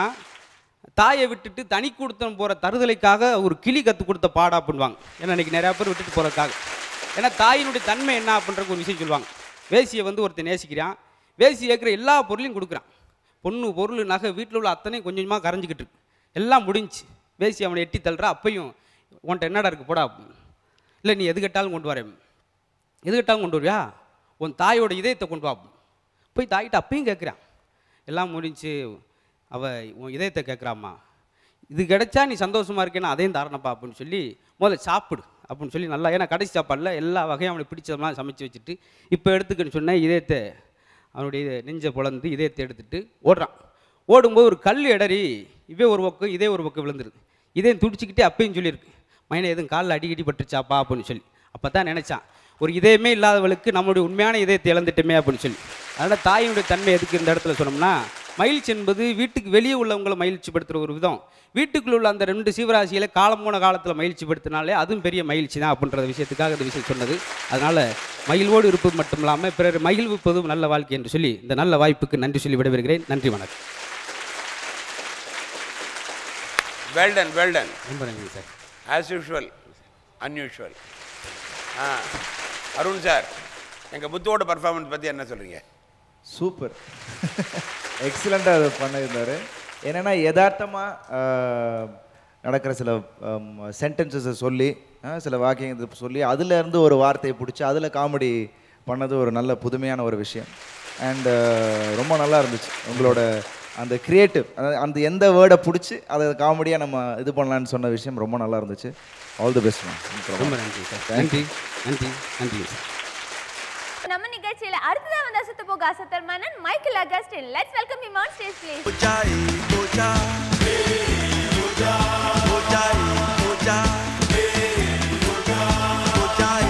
தாயை விட்டுட்டு தனி கொடுத்தம் போகிற தருதலைக்காக ஒரு கிளி கற்றுக் கொடுத்த பாடா அப்படின்வாங்க ஏன்னா இன்னைக்கு நிறையா பேர் விட்டுட்டு போகிறதுக்காக ஏன்னா தாயினுடைய தன்மை என்ன அப்படின்ற ஒரு விஷயம் சொல்லுவாங்க வேசியை வந்து ஒருத்தன் நேசிக்கிறான் வேசி ஏற்கிற எல்லா பொருளையும் கொடுக்குறான் பொண்ணு பொருள் நகை வீட்டில் உள்ள அத்தனையும் கொஞ்சம் கொஞ்சமாக கரைஞ்சிக்கிட்டு இருக்கு எல்லாம் முடிஞ்சு வேசி அவனை எட்டி தள்ளுறா அப்பையும் உன்ட்ட என்னடா இருக்கு போடா இல்லை நீ எது கேட்டாலும் கொண்டு வரேன் எது கேட்டாலும் கொண்டு வருவியா உன் தாயோட இதயத்தை கொண்டு வா போய் தாயிட்ட அப்பயும் கேட்குறான் எல்லாம் முடிஞ்சு அவ உன் இதயத்தை கேட்குறாம்மா இது கிடைச்சா நீ சந்தோஷமா இருக்கேன்னா அதையும் தரணப்பா அப்படின்னு சொல்லி முதல்ல சாப்பிடு அப்படின்னு சொல்லி நல்லா ஏன்னா கடைசி சாப்பாடில் எல்லா வகையும் அவனுக்கு பிடிச்சதெல்லாம் சமைச்சு வச்சுட்டு இப்போ எடுத்துக்கன்னு சொன்னேன் இதயத்தை அவனுடைய இதை நெஞ்சை பொளந்து இதயத்தை எடுத்துட்டு ஓடுறான் ஓடும்போது ஒரு கல் இடறி இவே ஒரு பக்கம் இதே ஒரு பக்கம் விழுந்துருது இதயம் துடிச்சிக்கிட்டே அப்பயும் சொல்லியிருக்கு மைனை எதுவும் காலில் அடிக்கடி பட்டுருச்சாப்பா அப்படின்னு சொல்லி அப்போ தான் நினச்சான் ஒரு இதயமே இல்லாதவளுக்கு நம்மளுடைய உண்மையான இதயத்தை இழந்துட்டோமே அப்படின்னு சொல்லி அதனால் தாயினுடைய தன்மை எதுக்கு இந்த இடத்துல சொன்னோம்னா மகிழ்ச்சி என்பது வீட்டுக்கு வெளியே உள்ளவங்களை மகிழ்ச்சிப்படுத்துகிற ஒரு விதம் வீட்டுக்குள்ள உள்ள அந்த ரெண்டு சீவராசிகளை காலம் போன காலத்தில் மகிழ்ச்சிப்படுத்தினாலே அதுவும் பெரிய மகிழ்ச்சி தான் அப்படின்ற விஷயத்துக்காக இந்த விஷயம் சொன்னது அதனால் மகிழ்வோடு இருப்பது மட்டும் இல்லாமல் பிறர் மகிழ்விப்பதும் நல்ல வாழ்க்கை என்று சொல்லி இந்த நல்ல வாய்ப்புக்கு நன்றி சொல்லி விடைபெறுகிறேன் நன்றி வணக்கம் வெல்டன் வெல்டன் ரொம்ப நன்றி sir as usual unusual ah Arun sir எங்கள் முத்துவோட பர்ஃபார்மன்ஸ் பற்றி என்ன சொல்கிறீங்க சூப்பர் எக்ஸலண்ட்டாக அதை பண்ணியிருந்தாரு என்னென்னா யதார்த்தமாக நடக்கிற சில சென்டென்சஸை சொல்லி ஆ, சில வாக்கியத்தை சொல்லி அதுலேருந்து ஒரு வார்த்தையை பிடிச்சி அதில் காமெடி பண்ணது ஒரு நல்ல புதுமையான ஒரு விஷயம் அண்ட் ரொம்ப நல்லா இருந்துச்சு உங்களோட அந்த கிரியேட்டிவ் அந்த எந்த வேர்டை பிடிச்சி அதை காமெடியாக நம்ம இது பண்ணலான்னு சொன்ன விஷயம் ரொம்ப நல்லா இருந்துச்சு ஆல் தி பெஸ்ட் ரொம்ப நன்றி சார் நன்றி நன்றி நன்றி சார் நம்ம நிகழ்ச்சியில அடுத்ததா வந்து அசத்து போக அசத்தல் மன்னன் Michael Augustine let's welcome him on stage please Ojai, Ojai, Ojai, Ojai, Ojai.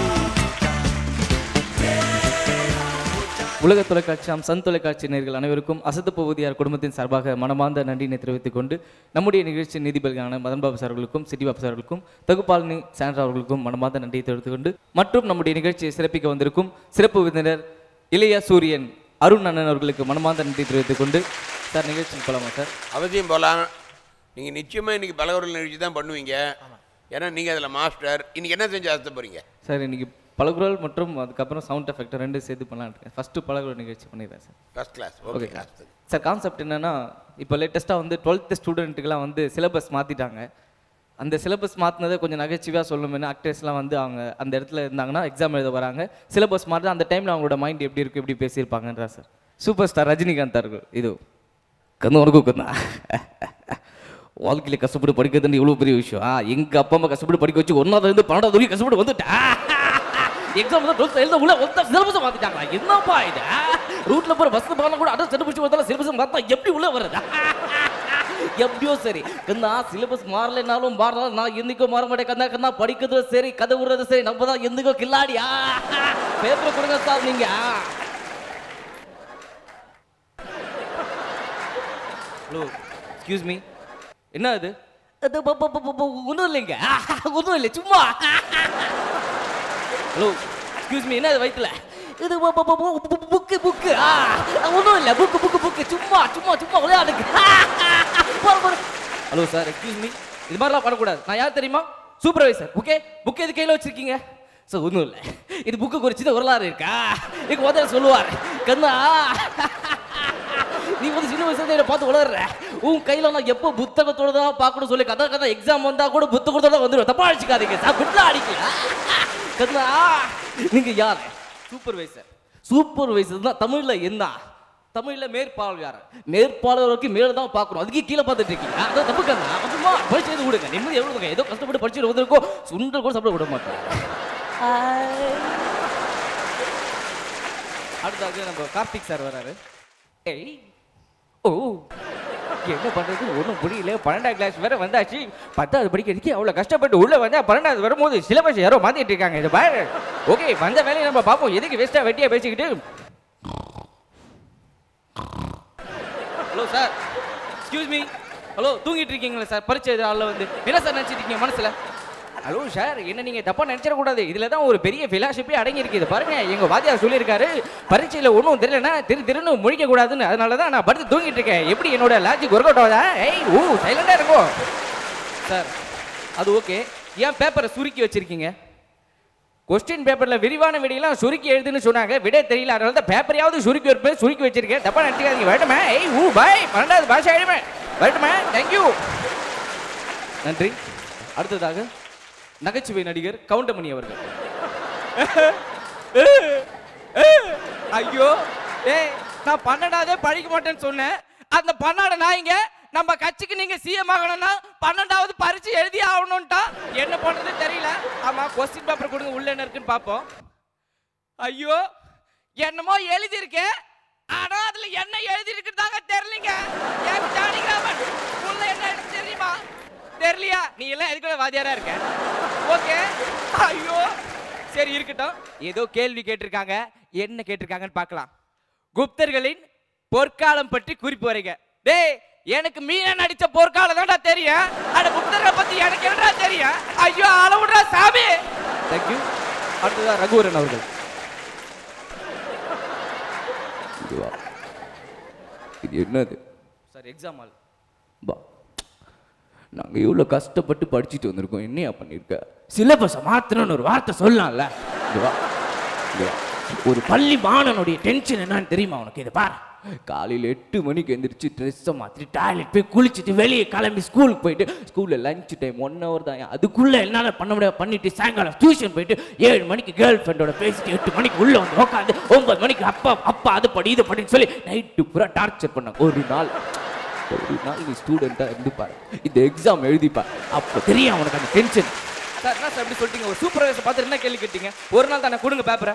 உலக தொலைக்காட்சியாம் சன் தொலைக்காட்சி நேர்கள் அனைவருக்கும் அசத்து பகுதியார் குடும்பத்தின் சார்பாக மனமார்ந்த நன்றியினை தெரிவித்துக் கொண்டு நம்முடைய நிகழ்ச்சி நீதிபதிகளான மதன் பாபு சார் அவர்களுக்கும் சிட்டி பாபு சார் அவர்களுக்கும் தகுபாலினி சாண்ட்ரா அவர்களுக்கும் மனமார்ந்த நன்றியை தெரிவித்துக் கொண்டு மற்றும் நம்முடைய நிகழ்ச்சியை சிறப்பிக்க வந்திருக்கும் சிறப்பு விருந்தினர் இளைய சூரியன் அருண் அண்ணன் அவர்களுக்கு மனமார்ந்த நன்றி தெரிவித்துக் கொண்டு சார் நிகழ்ச்சிக்கு போலாமா சார் அவசியம் போகலாம் நீங்கள் நிச்சயமாக இன்றைக்கி பலவர்கள் நிகழ்ச்சி தான் பண்ணுவீங்க ஏன்னா நீங்கள் அதில் மாஸ்டர் இன்னைக்கு என்ன செஞ்சு அசத்த போகிறீங்க சார் இன்னைக்கு பலகுரல் மற்றும் அதுக்கப்புறம் சவுண்ட் எஃபெக்ட் ரெண்டும் சேர்த்து பண்ணலான்னு இருக்கேன் ஃபஸ்ட்டு பலகுரல் நிகழ்ச்சி பண்ணிடுறேன் sir first class okay okay sir concept என்னன்னா இப்போ லேட்டஸ்ட்டாக வந்து டுவெல்த்து ஸ்டூடெண்ட்டுக்கெலாம் வந்து சிலபஸ் மாற்றிட்டாங்க அந்த சிலபஸ் மாற்றினதை கொஞ்சம் நகைச்சுவையாக சொல்லணும்னு ஆக்டர்ஸ்லாம் வந்து அவங்க அந்த இடத்துல இருந்தாங்கன்னா எக்ஸாம் எழுத வராங்க சிலபஸ் மாற்றி அந்த டைமில் அவங்களோட மைண்ட் எப்படி இருக்குது எப்படி பேசியிருப்பாங்கன்றா சார் சூப்பர் ஸ்டார் ரஜினிகாந்த் அவர்கள் இது கந்து உனக்கு கந்தா வாழ்க்கையில் கஷ்டப்பட்டு படிக்கிறதுன்னு இவ்வளோ பெரிய விஷயம் ஆ எங்கள் அப்பா அம்மா கஷ்டப்பட்டு படிக்க வச்சு ஒன்றாவது இருந்து பன்னெண்டாவது வரைக்கும் கஷ்டப்பட்டு வந்துட்டேன் எக்ஸாம் வந்து டுவெல்த் எழுத உள்ள ஒருத்தர் சிலபஸை மாற்றிட்டாங்களா என்னப்பா இது ரூட்டில் போகிற பஸ் போனால் கூட அட்ரஸ் கண்டுபிடிச்சி வந்தாலும் சிலபஸ் மாற்றா எப்படி உள்ள வருது எப்படியோ சரி கண்ணா சிலபஸ் மாறலைனாலும் மாறலாம் நான் என்னைக்கோ மாற மாட்டேன் கண்ணா கண்ணா படிக்கிறது சரி கதை விடுறது சரி நம்ம தான் என்னைக்கோ கில்லாடியா பேப்பரை கொடுங்க சார் நீங்க ஹலோ எக்ஸ்கியூஸ் மீ என்ன இது அது ப- ப- ப- ப- ஒண்ணும் இல்லைங்க ஒன்றும் இல்லை சும்மா ஹலோ எக்ஸ்கியூஸ் மீ என்ன இது வயிற்றுல இது புக்கு புக்கு ஒன்றும் இல்லை புக்கு புக்கு புக்கு சும்மா சும்மா சும்மா விளையாடுங்க ஹலோ சார் எக்ஸ்கியூஸ் மீ இது மாதிரிலாம் பண்ணக்கூடாது நான் யார் தெரியுமா சூப்பர்வைசர் ஓகே புக் எது கையில் வச்சிருக்கீங்க சார் ஒன்றும் இல்லை இது புக்கு குறித்து வரலாறு இருக்கா இதுக்கு முதல்ல சொல்லுவார் கண்ணா நீ வந்து சின்ன வயசுல என்ன பார்த்து வளர்ற உன் கையில நான் எப்போ புத்தகத்தோட தான் பார்க்கணும் சொல்லி கதை கதை எக்ஸாம் வந்தா கூட புத்தகத்தோட தான் வந்துடும் தப்பா அடிச்சுக்காதீங்க சார் பிட்ல அடிக்கல கண்ணா நீங்க யார் சூப்பர்வைசர் சூப்பர்வைசர் தான் தமிழ்ல என்ன தமிழ்ல மேற்பார்வையாளர் மேற்பார்வையாளருக்கு மேல தான் பார்க்கணும் அதுக்கு கீழே பார்த்துட்டு இருக்கீங்க அதான் தப்பு கண்ணா கொஞ்சமா படிச்சு எழுதி விடுங்க நிம்மதி எவ்வளவு ஏதோ கஷ்டப்பட்டு படிச்சு வந்திருக்கோம் சுண்டல் கூட சாப்பிட விட மாட்டேன் அடுத்தது நம்ம கார்த்திக் சார் வராரு ஏய் ஓ என்ன பண்றது ஒன்றும் புரியல பன்னெண்டாம் கிளாஸ் வேற வந்தாச்சு பத்தாவது படிக்கிறதுக்கு அவ்வளோ கஷ்டப்பட்டு உள்ள வந்தா பன்னெண்டாவது வரும்போது சிலபஸ் யாரோ மாத்திட்டு இருக்காங்க இது பாரு ஓகே வந்த வேலையை நம்ம பார்ப்போம் எதுக்கு வேஸ்டா வெட்டியா பேசிக்கிட்டு hello sir excuse me hello தூங்கிட்டு இருக்கீங்களா சார் பரிச்சை ஆளில் வந்து என்ன சார் நினச்சிட்டு இருக்கீங்க மனசுல ஹலோ சார் என்ன நீங்க தப்பா நினைச்சிட கூடாது இதுல தான் ஒரு பெரிய பிலாசபி அடங்கி இருக்குது பாருங்க எங்க வாத்தியார் சொல்லியிருக்காரு பரீட்சையில ஒன்றும் தெரியலனா திரு திருன்னு முழிக்க கூடாதுன்னு அதனால தான் நான் படுத்து தூங்கிட்டு இருக்கேன் எப்படி என்னோட லாஜிக் ஒர்க் அவுட் ஆகுதா ஏய் ஊ சைலண்டா இருக்கும் சார் அது ஓகே ஏன் பேப்பரை சுருக்கி வச்சிருக்கீங்க கொஸ்டின் பேப்பர்ல விரிவான விடையெல்லாம் சுருக்கி எழுதுன்னு சொன்னாங்க விடை தெரியல அதனால தான் பேப்பரையாவது சுருக்கி வைப்பேன் சுருக்கி வச்சிருக்கேன் தப்பா நினைச்சுக்காதீங்க வரட்டுமே ஏய் ஊ பாய் பன்னெண்டாவது பாஷை ஆயிடுமே வரட்டுமே தேங்க்யூ நன்றி அடுத்ததாக நகைச்சுவை நடிகர் கவுண்டமணி அவர்கள் ஐயோ ஏய் நான் பன்னெண்டாவதே படிக்க மாட்டேன்னு சொன்னேன் அந்த பன்னெண்டு நாய்ங்க நம்ம கட்சிக்கு நீங்க சிஎம் ஆகணும்னா பன்னெண்டாவது பரிச்சு எழுதி ஆகணும்ட்டா என்ன பண்றது தெரியல ஆமா கொஸ்டின் பேப்பர் கொடுங்க உள்ள என்ன இருக்குன்னு பார்ப்போம் ஐயோ என்னமோ எழுதி இருக்கேன் ஆனா அதுல என்ன எழுதி இருக்குதாங்க தெரியலங்க எனக்கு ஜானிகிராமன் உள்ள என்ன எழுதி தெரியுமா தெரியலையா நீ எல்லாம் எதுக்குள்ள வாதியாரா இருக்க ஓகே ஐயோ சரி இருக்கட்டும் ஏதோ கேள்வி கேட்டிருக்காங்க என்ன கேட்டிருக்காங்கன்னு பார்க்கலாம் குப்தர்களின் பொற்காலம் பற்றி குறிப்பு வரைங்க டேய் எனக்கு மீனா நடிச்ச பொற்காலம் தான்டா தெரியும் அட குப்தரை பத்தி எனக்கு என்னடா தெரியும் ஐயோ அளவுடா சாமி தேங்க்யூ அடுத்ததா ரகுவரன் அவர்கள் இதுவா இது என்னது சார் எக்ஸாம் ஹால் பா நாங்கள் எவ்வளோ கஷ்டப்பட்டு படிச்சுட்டு வந்திருக்கோம் என்னையா பண்ணியிருக்க சிலபஸை மாற்றணும்னு ஒரு வார்த்தை சொல்லலாம்ல இதுவா இதுவா ஒரு பள்ளி மாணவனுடைய டென்ஷன் என்னன்னு தெரியுமா உனக்கு இதை பாரு காலையில் எட்டு மணிக்கு எந்திரிச்சு ட்ரெஸ்ஸை மாற்றி டாய்லெட் போய் குளிச்சுட்டு வெளியே கிளம்பி ஸ்கூலுக்கு போயிட்டு ஸ்கூலில் லஞ்ச் டைம் ஒன் ஹவர் தான் அதுக்குள்ளே என்னால் பண்ண முடியாது பண்ணிட்டு சாயங்காலம் டியூஷன் போயிட்டு ஏழு மணிக்கு கேர்ள் ஃப்ரெண்டோட பேசிட்டு எட்டு மணிக்கு உள்ளே வந்து உட்காந்து ஒன்பது மணிக்கு அப்பா அப்பா அது படி இது படின்னு சொல்லி நைட்டு பூரா டார்ச்சர் பண்ணாங்க ஒரு நாள் ஒரு நாள் நீ ஸ்டூடெண்ட்டாக இருந்து பாரு இந்த எக்ஸாம் எழுதிப்பார் அப்போ தெரியும் அவனுக்கு அந்த டென்ஷன் சார் என்ன சார் எப்படி சொல்லிட்டீங்க ஒரு சூப்பர்வைசர் பார்த்து என்ன கேள்வி கேட்டீங்க ஒரு நாள் தானே கொடுங்க பேப்பரை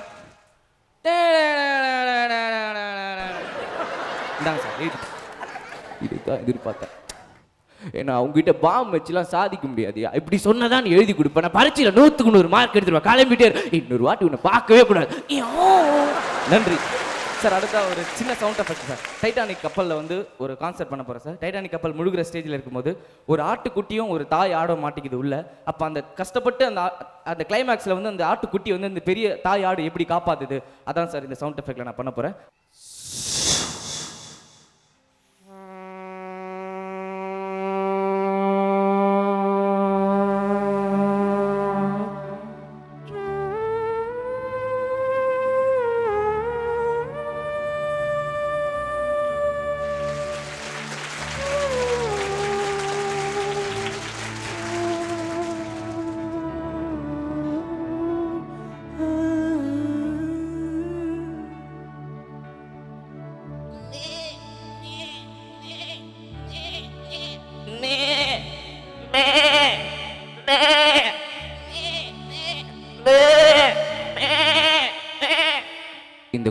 இந்தாங்க சார் எழுதிட்டேன் இதுதான் எதிர்பார்த்தேன் ஏன்னா அவங்ககிட்ட பாம் வச்சுலாம் சாதிக்க முடியாதுயா இப்படி சொன்னதான் நீ எழுதி கொடுப்பேன் நான் பரீட்சையில் நூற்றுக்கு நூறு மார்க் எடுத்துருவேன் கிளம்பிட்டே இரு. இன்னொரு வாட்டி உன்னை பார்க்கவே கூடாது ஐயோ. நன்றி சார் அடுத்த ஒரு சின்ன சவுண்ட் எஃபெக்ட் சார் டைட்டானிக் கப்பலில் வந்து ஒரு கான்செர்ட் பண்ண போகிறேன் சார் டைட்டானிக் கப்பல் முழுகிற ஸ்டேஜில் இருக்கும்போது ஒரு ஆட்டுக்குட்டியும் ஒரு தாய் ஆடும் மாட்டிக்குது உள்ள அப்போ அந்த கஷ்டப்பட்டு அந்த ஆ- அந்த கிளைமேக்ஸில் வந்து அந்த ஆட்டுக்குட்டி வந்து அந்த பெரிய தாய் ஆடு எப்படி காப்பாத்துது அதான் சார் இந்த சவுண்ட் எஃபெக்ட்ல நான் பண்ண போகிறேன்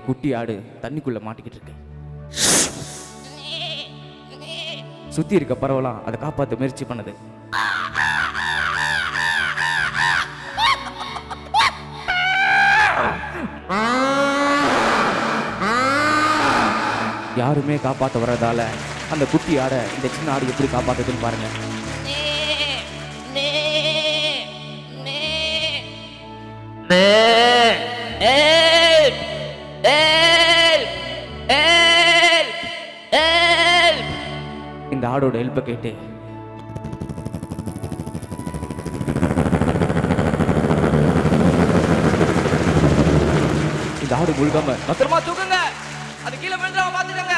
குட்டி ஆடு தண்ணிக்குள்ள மாட்டிக்கிட்டு இருக்கு சுத்தி இருக்க பறவைலாம் அதை காப்பாற்ற முயற்சி பண்ணுது யாருமே காப்பாற்ற வர்றதால அந்த குட்டி ஆடை இந்த சின்ன ஆடு எப்படி காப்பாத்துதுன்னு பாருங்க இந்த ஆடோட ஹெல்ப்பை கேட்டு இந்த ஆடு முழுகாம பத்திரமா தூக்குங்க அது கீழே விழுந்துடாம பாத்துக்கங்க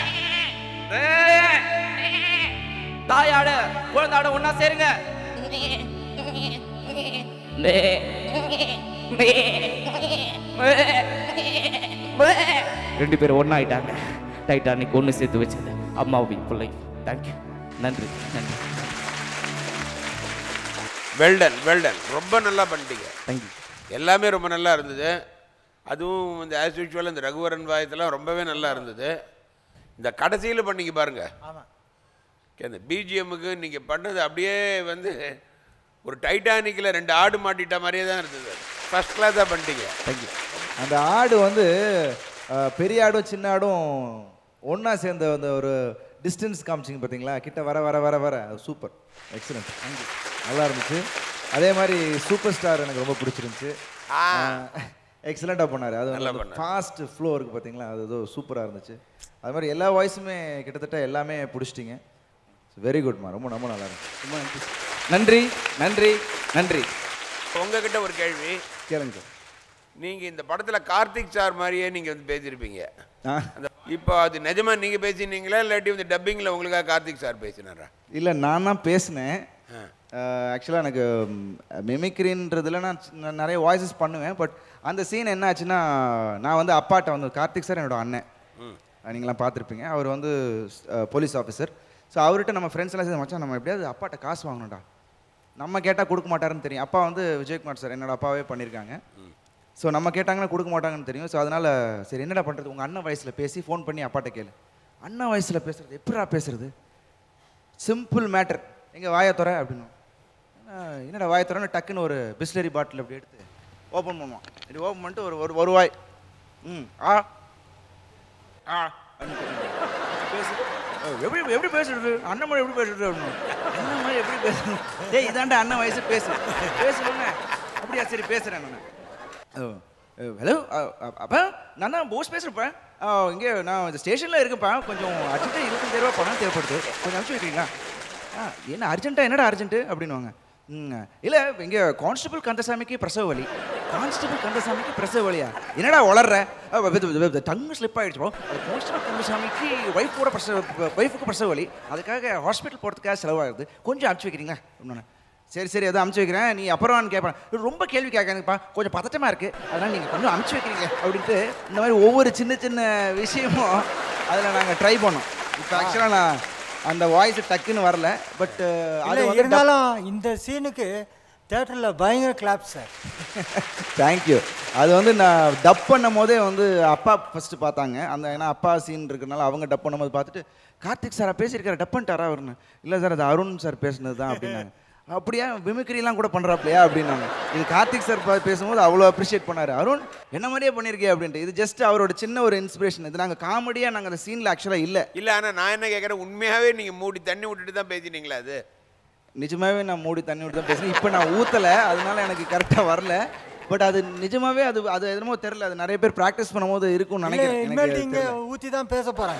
தாயாட குழந்தாட ஒன்னா சேருங்க ரெண்டு பேரும் ஒண்ணா ஆயிட்டாங்க டைட்டானிக் ஒன்று சேர்த்து வச்சது அம்மாவின் பிள்ளை தேங்க்யூ நன்றி நன்றி வெல்டன் வெல்டன் ரொம்ப நல்லா பண்ணிட்டீங்க தேங்க்யூ எல்லாமே ரொம்ப நல்லா இருந்தது அதுவும் இந்த ஆஸ் யூஷுவல் இந்த ரகுவரன் வாயத்தெல்லாம் ரொம்பவே நல்லா இருந்தது இந்த கடைசியில் பண்ணீங்க பாருங்க ஆமாம் இந்த பிஜிஎம்முக்கு நீங்கள் பண்ணது அப்படியே வந்து ஒரு டைட்டானிக்கில் ரெண்டு ஆடு மாட்டிட்ட மாதிரியே தான் இருந்தது ஃபர்ஸ்ட் கிளாஸாக பண்ணிட்டீங்க தேங்க்யூ அந்த ஆடு வந்து அஹ், பெரிய ஆடும் சின்ன ஆடும் ஒன்றா சேர்ந்த அந்த ஒரு டிஸ்டன்ஸ் காமிச்சிங்க பார்த்தீங்களா கிட்ட வர வர வர வர சூப்பர் எக்ஸலண்ட் நல்லா இருந்துச்சு அதே மாதிரி சூப்பர் ஸ்டார் எனக்கு ரொம்ப பிடிச்சிருந்துச்சு எக்ஸலண்ட்டாக பண்ணார் அது நல்லா வந்து பண்ணாரு. ஃபாஸ்ட் ஃப்ளோ இருக்குது பார்த்தீங்களா அது ஏதோ சூப்பராக இருந்துச்சு அது மாதிரி எல்லா வாய்ஸுமே கிட்டத்தட்ட எல்லாமே பிடிச்சிட்டிங்க வெரி குட்மா ரொம்ப ரொம்ப நல்லா இருந்துச்சு ரொம்ப நன்றி நன்றி நன்றி நன்றி உங்ககிட்ட ஒரு கேள்வி கேளுங்க சார் நீங்கள் இந்த படத்தில் கார்த்திக் சார் மாதிரியே நீங்கள் வந்து பேசியிருப்பீங்க ஆ அந்த இப்போ அது நிஜமா நீங்கள் பேசினீங்களா இல்லாட்டி வந்து டப்பிங்கில் உங்களுக்காக கார்த்திக் சார் பேசினாரா இல்லை நான் தான் பேசினேன் ஆக்சுவலாக எனக்கு மிமிக்ரின்றதுல நான் சி- நான் நிறைய வாய்ஸஸ் பண்ணுவேன் பட் அந்த சீன் என்ன ஆச்சுன்னா நான் வந்து அப்பாட்ட வந்து கார்த்திக் சார் என்னோட அண்ணன் நீங்களாம் பார்த்துருப்பீங்க அவர் வந்து போலீஸ் ஆஃபீஸர் ஸோ அவர்கிட்ட நம்ம ஃப்ரெண்ட்ஸ் எல்லாம் சேர்ந்து மச்சான் நம்ம எப்படியாவது அப்பாட்ட காசு வாங்கணும்டா நம்ம கேட்டால் கொடுக்க மாட்டாருன்னு தெரியும் அப்பா வந்து விஜயகுமார் சார் என்னோட அப்பாவே பண்ணியிருக்காங்க ஸோ நம்ம கேட்டாங்கன்னா கொடுக்க மாட்டாங்கன்னு தெரியும் ஸோ அதனால் சரி என்னடா பண்ணுறது உங்கள் அண்ணன் வயசில் பேசி ஃபோன் பண்ணி அப்பாட்ட கேளு அண்ணன் வயசில் பேசுறது எப்படிடா பேசுறது சிம்பிள் மேட்டர் எங்க வாயை துற அப்படின்னு என்ன- என்னடா வாயை துறன்னு டக்குன்னு ஒரு பிஸ்லரி பாட்டில் அப்படி எடுத்து ஓப்பன் பண்ணுவான் இப்படி ஓப்பன் பண்ணிட்டு ஒரு ஒரு ஒரு வாய் ம் ஆ ஆ அப்படின்னு பேசு "ஓ, எப்படி எப்படி பேசுறது அண்ணன் மாதிரி எப்படி பேசுறது அப்படின்னு அண்ணன் மாதிரி எப்படி பேசுறது டேய் இதாண்டா அண்ணன் வயசு பேசு பேசணுன்னு அப்படியா சரி பேசுகிறேன் நான் ஹலோ அப்பா நான் தான் போஸ் பேசுகிறப்ப இங்கே நான் இந்த ஸ்டேஷனில் இருக்கேன்ப்பா கொஞ்சம் அர்ஜென்ட்டாக இருபத்தஞ்சாயிரம் ரூபா பணம் தேவைப்படுது கொஞ்சம் அனுப்பிச்சு வைக்கிறீங்களா ஆ என்ன அர்ஜென்ட்டாக என்னடா அர்ஜென்ட்டு அப்படின்னுவாங்க ம் இல்லை இங்கே கான்ஸ்டபிள் கந்தசாமிக்கு பிரசவ வலி கான்ஸ்டபிள் கந்தசாமிக்கு பிரசவ வலியா என்னடா வளர்ற டங்கு ஸ்லிப் ஆகிடுச்சு bro. அது கான்ஸ்டபிள் கந்தசாமிக்கு ஒய்ஃபோட பிரசவ ஒய்ஃபுக்கு பிரசவ வலி அதுக்காக ஹாஸ்பிட்டல் போகிறதுக்காக செலவாகுது கொஞ்சம் அனுப்பிச்சு வைக்கிறீங்களா அப்படின்னு சரி சரி அதை அமுச்சு வைக்கிறேன் நீ அப்புறம் கேட்பேன் ரொம்ப கேள்வி கேட்காதுப்பா கொஞ்சம் பதட்டமாக இருக்குது அதனால் நீங்கள் கொஞ்சம் அமுச்சு வைக்கிறீங்க அப்படின்ட்டு இந்த மாதிரி ஒவ்வொரு சின்ன சின்ன விஷயமும் அதில் நாங்கள் ட்ரை பண்ணோம் இப்போ ஆக்சுவலாக நான் அந்த வாய்ஸ் டக்குன்னு வரல பட் அது இல்லை வந்து இருந்தாலும் இந்த சீனுக்கு தேட்டரில் பயங்கர கிளாப் சார் தேங்க்யூ அது வந்து நான் டப் பண்ணும் போதே வந்து அப்பா ஃபஸ்ட்டு பார்த்தாங்க அந்த ஏன்னா அப்பா சீன் இருக்கறனால அவங்க டப் பண்ணும்போது பார்த்துட்டு கார்த்திக் சாரா பேசியிருக்காரு டப் பண்ணிட்டாரா அவருன்னு இல்லை சார் அது அருண் சார் பேசுனது தான் அப்படின்னாங்க அப்படியா மிமிக்ரிலாம் கூட பண்ணுறாப்லையா அப்படின்னாங்க இது கார்த்திக் சார் பா- பேசும்போது அவ்வளோ அப்ரிஷியேட் பண்ணாரு அருண் என்ன மாதிரியே பண்ணியிருக்கே அப்படின்ட்டு இது ஜஸ்ட் அவரோட சின்ன ஒரு இன்ஸ்பிரேஷன் இது நாங்கள் காமெடியாக நாங்கள் அந்த சீனில் ஆக்சுவலாக இல்லை இல்லை ஆனால் நான் என்ன கேட்குறேன் உண்மையாகவே நீங்கள் மூடி தண்ணி விட்டுட்டு தான் பேசினீங்களா அது நிஜமாவே நான் மூடி தண்ணி விட்டு தான் பேசுகிறேன் இப்போ நான் ஊற்றலை அதனால எனக்கு கரெக்டாக வரல பட் அது நிஜமாவே அது அது என்னமோ தெரில அது நிறைய பேர் ப்ராக்டிஸ் பண்ணும்போது இருக்கும்னு இல்லை நினைக்கிறேன் இனிமேல் எனக்கு இங்கே தெரியல. ஊற்றி தான் பேச போகிறாங்க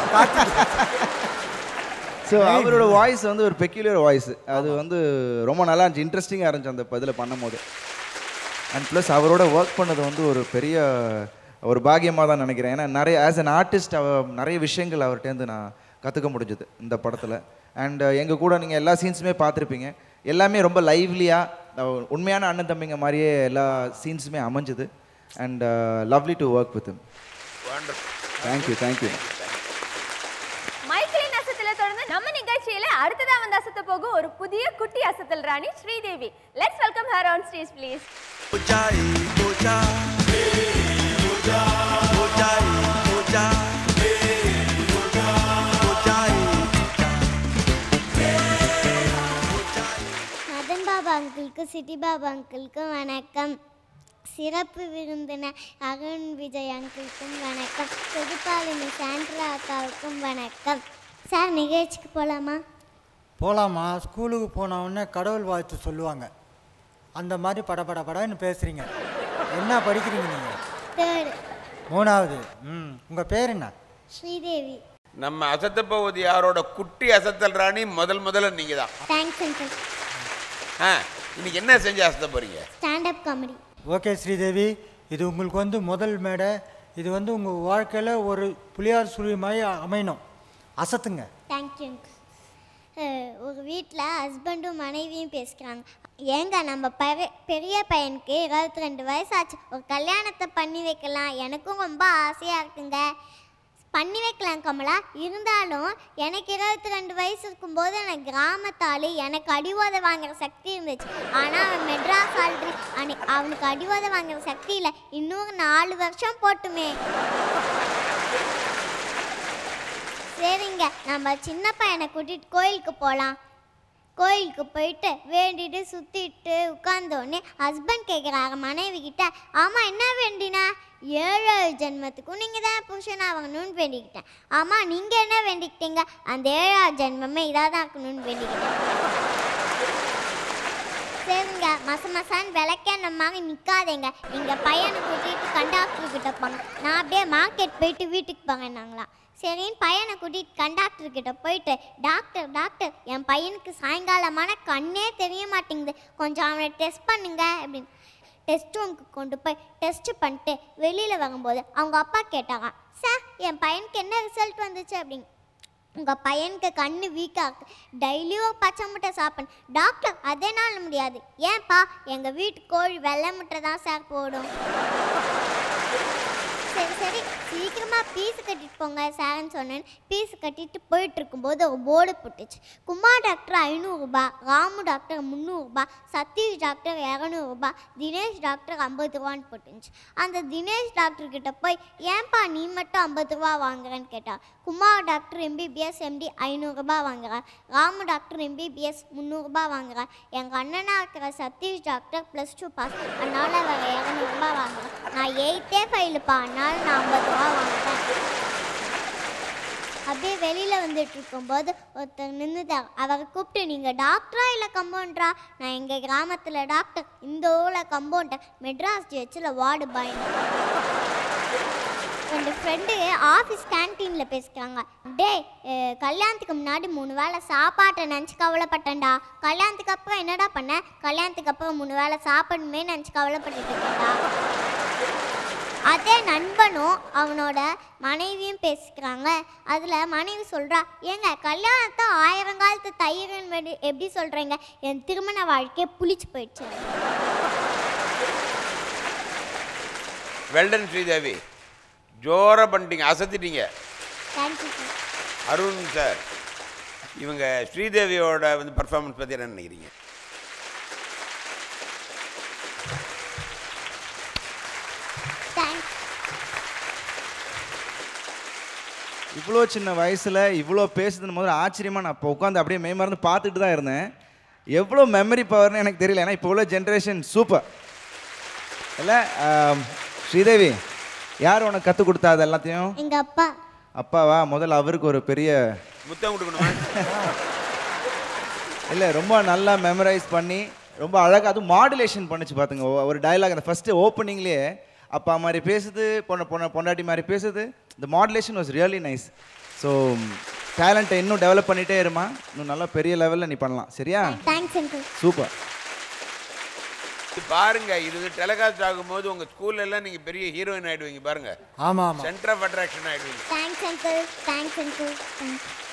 ஸோ அவரோட வாய்ஸ் வந்து ஒரு பெக்யூலியர் வாய்ஸ் அது வந்து ரொம்ப நல்லா இருந்துச்சு இன்ட்ரெஸ்டிங்காக இருந்துச்சு அந்த இதில் பண்ணும்போது அண்ட் ப்ளஸ் அவரோட ஒர்க் பண்ணது வந்து ஒரு பெரிய ஒரு பாக்கியமாக தான் நினைக்கிறேன் ஏன்னா நிறைய ஆஸ் an ஆர்டிஸ்ட் அவ நிறைய விஷயங்கள் அவர்கிட்டேருந்து நான் கற்றுக்க முடிஞ்சது இந்த படத்தில் அண்ட் எங்கள் கூட நீங்கள் எல்லா சீன்ஸுமே பார்த்துருப்பீங்க எல்லாமே ரொம்ப லைவ்லியாக உண்மையான அண்ணன் தம்பிங்க மாதிரியே எல்லா சீன்ஸுமே அமைஞ்சுது and lovely to work with thank you thank you மைக்கிளின் அசத்துல தொடர்ந்து நம்ம நிகழ்ச்சியில அடுத்ததா வந்து அசத்த போகும் ஒரு புதிய குட்டி அசத்தல் ராணி Sridevi let's welcome her on stage please Ojai, ojai, Madan Baba அங்கிளுக்கும் சிட்டி பாபா அங்கிளுக்கும் வணக்கம் சிறப்பு விருந்தினர் அருண் விஜய் அங்கிளுக்கும் வணக்கம் தொகுப்பாளினி சாண்ட்ரா அக்காவுக்கும் வணக்கம் சார் நிகழ்ச்சிக்கு போகலாமா போகலாமா ஸ்கூலுக்கு போன உடனே கடவுள் வாழ்த்து சொல்லுவாங்க அந்த மாதிரி பட பட படன்னு பேசுகிறீங்க என்ன படிக்கிறீங்க நீங்கள் தேர்டு மூணாவது ம் உங்கள் பேர் என்ன ஸ்ரீதேவி நம்ம அசத்த போவது யாரோட குட்டி அசத்தல் ராணி முதல் முதல்ல நீங்க தான் தேங்க்ஸ் அங்கிள் ஆ இன்னைக்கு என்ன செஞ்சு அசத்த போறீங்க ஸ்டாண்டப் காமெடி ஓகே ஸ்ரீதேவி இது உங்களுக்கு வந்து முதல் மேடை இது வந்து உங்கள் வாழ்க்கையில் ஒரு புளியார் சுழி மாதிரி அமையணும் அசத்துங்க தேங்க்யூ அங்கிள் ஒரு வீட்டில் ஹஸ்பண்டும் மனைவியும் பேசிக்கிறாங்க ஏங்க நம்ம பெரிய பெரிய பையனுக்கு இருபத்தி ரெண்டு வயசாச்சு ஒரு கல்யாணத்தை பண்ணி வைக்கலாம் எனக்கும் ரொம்ப ஆசையாக இருக்குங்க பண்ணி வைக்கலாம் கமலா இருந்தாலும் எனக்கு இருபத்தி ரெண்டு வயசு இருக்கும்போது எனக்கு கிராமத்தாள் எனக்கு அடிவாத வாங்குற சக்தி இருந்துச்சு ஆனால் அவன் மெட்ராஸ் ஆல்ரெடி அன்னைக்கு அவனுக்கு அடிவாத வாங்குற சக்தி இல்லை இன்னொரு நாலு வருஷம் போட்டுமே சரிங்க நம்ம சின்ன பையனை கூட்டிட்டு கோயிலுக்கு போகலாம் கோயிலுக்கு போயிட்டு வேண்டிட்டு சுற்றிட்டு உட்கார்ந்தோடனே ஹஸ்பண்ட் கேட்குறாங்க மனைவி கிட்ட ஆமாம் என்ன வேண்டினா ஏழு ஜென்மத்துக்கும் நீங்கள் தான் புருஷனாக ஆகணும்னு வேண்டிக்கிட்டேன் ஆமாம் நீங்கள் என்ன வேண்டிக்கிட்டீங்க அந்த ஏழாவது ஜென்மமே இதாக தான் இருக்கணும்னு வேண்டிக்கிட்டேன் சரிங்க மச மசான்னு விளக்கேன்ன மாதிரி நிற்காதீங்க எங்கள் பையனை கூட்டிகிட்டு கண்டாக்டர் கிட்ட போங்க நான் அப்படியே மார்க்கெட் போயிட்டு வீட்டுக்கு போங்கன்னாங்களாம் சரின்னு பையனை கூட்டிகிட்டு கண்டாக்டர் கிட்ட போயிட்டு டாக்டர் டாக்டர் என் பையனுக்கு சாயங்காலமான கண்ணே தெரிய மாட்டேங்குது கொஞ்சம் அவனை டெஸ்ட் பண்ணுங்க அப்படின்னு டெஸ்ட் ரூமுக்கு கொண்டு போய் டெஸ்ட் பண்ணிட்டு வெளியில் வரும்போது அவங்க அப்பா கேட்டாங்க சார் என் பையனுக்கு என்ன ரிசல்ட் வந்துச்சு அப்படின்னு உங்கள் பையனுக்கு கண்ணு வீக்காக இருக்கு டெய்லியும் பச்சை முட்டை சாப்பிடணும் டாக்டர் அதனால முடியாது ஏன்பா எங்கள் வீட்டு கோழி வெள்ளை முட்டை தான் சார் போடும் சரி சரி சீக்கிரமாக பீஸ் கட்டிட்டு போங்க சார்ன்னு சொன்னேன் பீஸ் கட்டிட்டு போயிட்டு இருக்கும்போது ஒரு போர்டு போட்டுச்சு குமார் டாக்டர் ஐநூறுரூபா ராமு டாக்டர் முந்நூறுரூபா சதீஷ் டாக்டர் இரநூறுபா தினேஷ் டாக்டர் ஐம்பது ரூபான்னு போட்டுருந்துச்சு அந்த தினேஷ் டாக்டர் கிட்ட போய் ஏன்பா நீ மட்டும் ஐம்பது ரூபா வாங்குறேன்னு கேட்டா குமார் டாக்டர் எம்பிபிஎஸ் எம்டி ஐநூறுரூபா வாங்குறார் ராமு டாக்டர் எம்பிபிஎஸ் முந்நூறுரூபா வாங்குறார் எங்கள் அண்ணனா இருக்கிற Satish doctor plus two pass அதனால் அவர் இரநூறுபா வாங்குறேன் நான் எயித்தே ஃபைலுப்பா அதனால நான் ஐம்பது ரூபா வாங்குறேன் அப்படியே வெளியில் வந்துட்டு இருக்கும்போது ஒருத்தர் நின்றுட்டார் அவரை கூப்பிட்டு நீங்கள் டாக்டரா இல்லை கம்பவுண்டரா நான் எங்கள் கிராமத்தில் டாக்டர் இந்த ஊரில் கம்பவுண்டர் மெட்ராஸ் ஜிஹெச்சில் வார்டு பாய் ரெண்டு ஃப்ரெண்டு ஆஃபீஸ் கேன்டீனில் பேசிக்கிறாங்க டேய் அஹ், கல்யாணத்துக்கு முன்னாடி மூணு வேளை சாப்பாட்டை நினச்சி கவலைப்பட்டேன்டா கல்யாணத்துக்கு அப்புறம் என்னடா பண்ண கல்யாணத்துக்கு அப்புறம் மூணு வேளை சாப்பிடணுமே நினச்சி கவலைப்பட்டுட்டு இருக்கேன்டா அதே நண்பனும் அவனோட மனைவியும் பேசிக்கிறாங்க அதில் மனைவி சொல்கிறா ஏங்க கல்யாணத்தை ஆயிரம் காலத்து தயிர்னு வேண்டி எப்படி சொல்கிறீங்க என் திருமண வாழ்க்கையே புளிச்சு போயிடுச்சு வெல்டன் ஸ்ரீதேவி ஜோரா பண்ணிட்டீங்க அசத்திட்டீங்க தேங்க்யூ சார் அருண் சார் இவங்க ஸ்ரீதேவியோட வந்து பர்ஃபார்மன்ஸ் பற்றி என்ன நினைக்கிறீங்க தேங்க்ஸ் இவ்வளோ சின்ன வயசில் இவ்வளோ பேசுதுன்னு முதல்ல ஆச்சரியமாக நான் இப்போ உட்காந்து அப்படியே மேமறந்து பார்த்துட்டு தான் இருந்தேன் எவ்வளோ மெமரி பவர்னு எனக்கு தெரியல ஏன்னா இப்போ உள்ள ஜென்ரேஷன் சூப்பர் இல்லை ஆம், ஸ்ரீதேவி யார் உனக்கு கற்றுக் கொடுத்தா அது எல்லாத்தையும் எங்கள் அப்பா அப்பாவா முதல்ல அவருக்கு ஒரு பெரிய முத்தம் கொடுக்கணுமா இல்லை ரொம்ப நல்லா மெமரைஸ் பண்ணி ரொம்ப அழகாக அதுவும் மாடுலேஷன் பண்ணுச்சு பார்த்துங்க ஒ- ஒரு டயலாக் அந்த ஃபஸ்ட்டு ஓப்பனிங்லேயே அப்பா மாதிரி பேசுது பொண்ணு பொண்ணு பொண்டாட்டி மாதிரி பேசுது இந்த modulation was really nice so டேலண்ட்டை இன்னும் டெவலப் பண்ணிகிட்டே இருமா இன்னும் நல்லா பெரிய லெவலில் நீ பண்ணலாம் சரியா தேங்க்ஸ் அங்கிள் சூப்பர் இது பாருங்க இது டெலிகாஸ்ட் ஆகும்போது உங்க ஸ்கூல்ல எல்லாம் நீங்க பெரிய ஹீரோயின் ஆயிடுவீங்க பாருங்க ஆமாம் ஆமாம் சென்டர் ஆஃப் அட்ராக்ஷன் ஆயிடுவீங்க thanks uncle thanks uncle thanks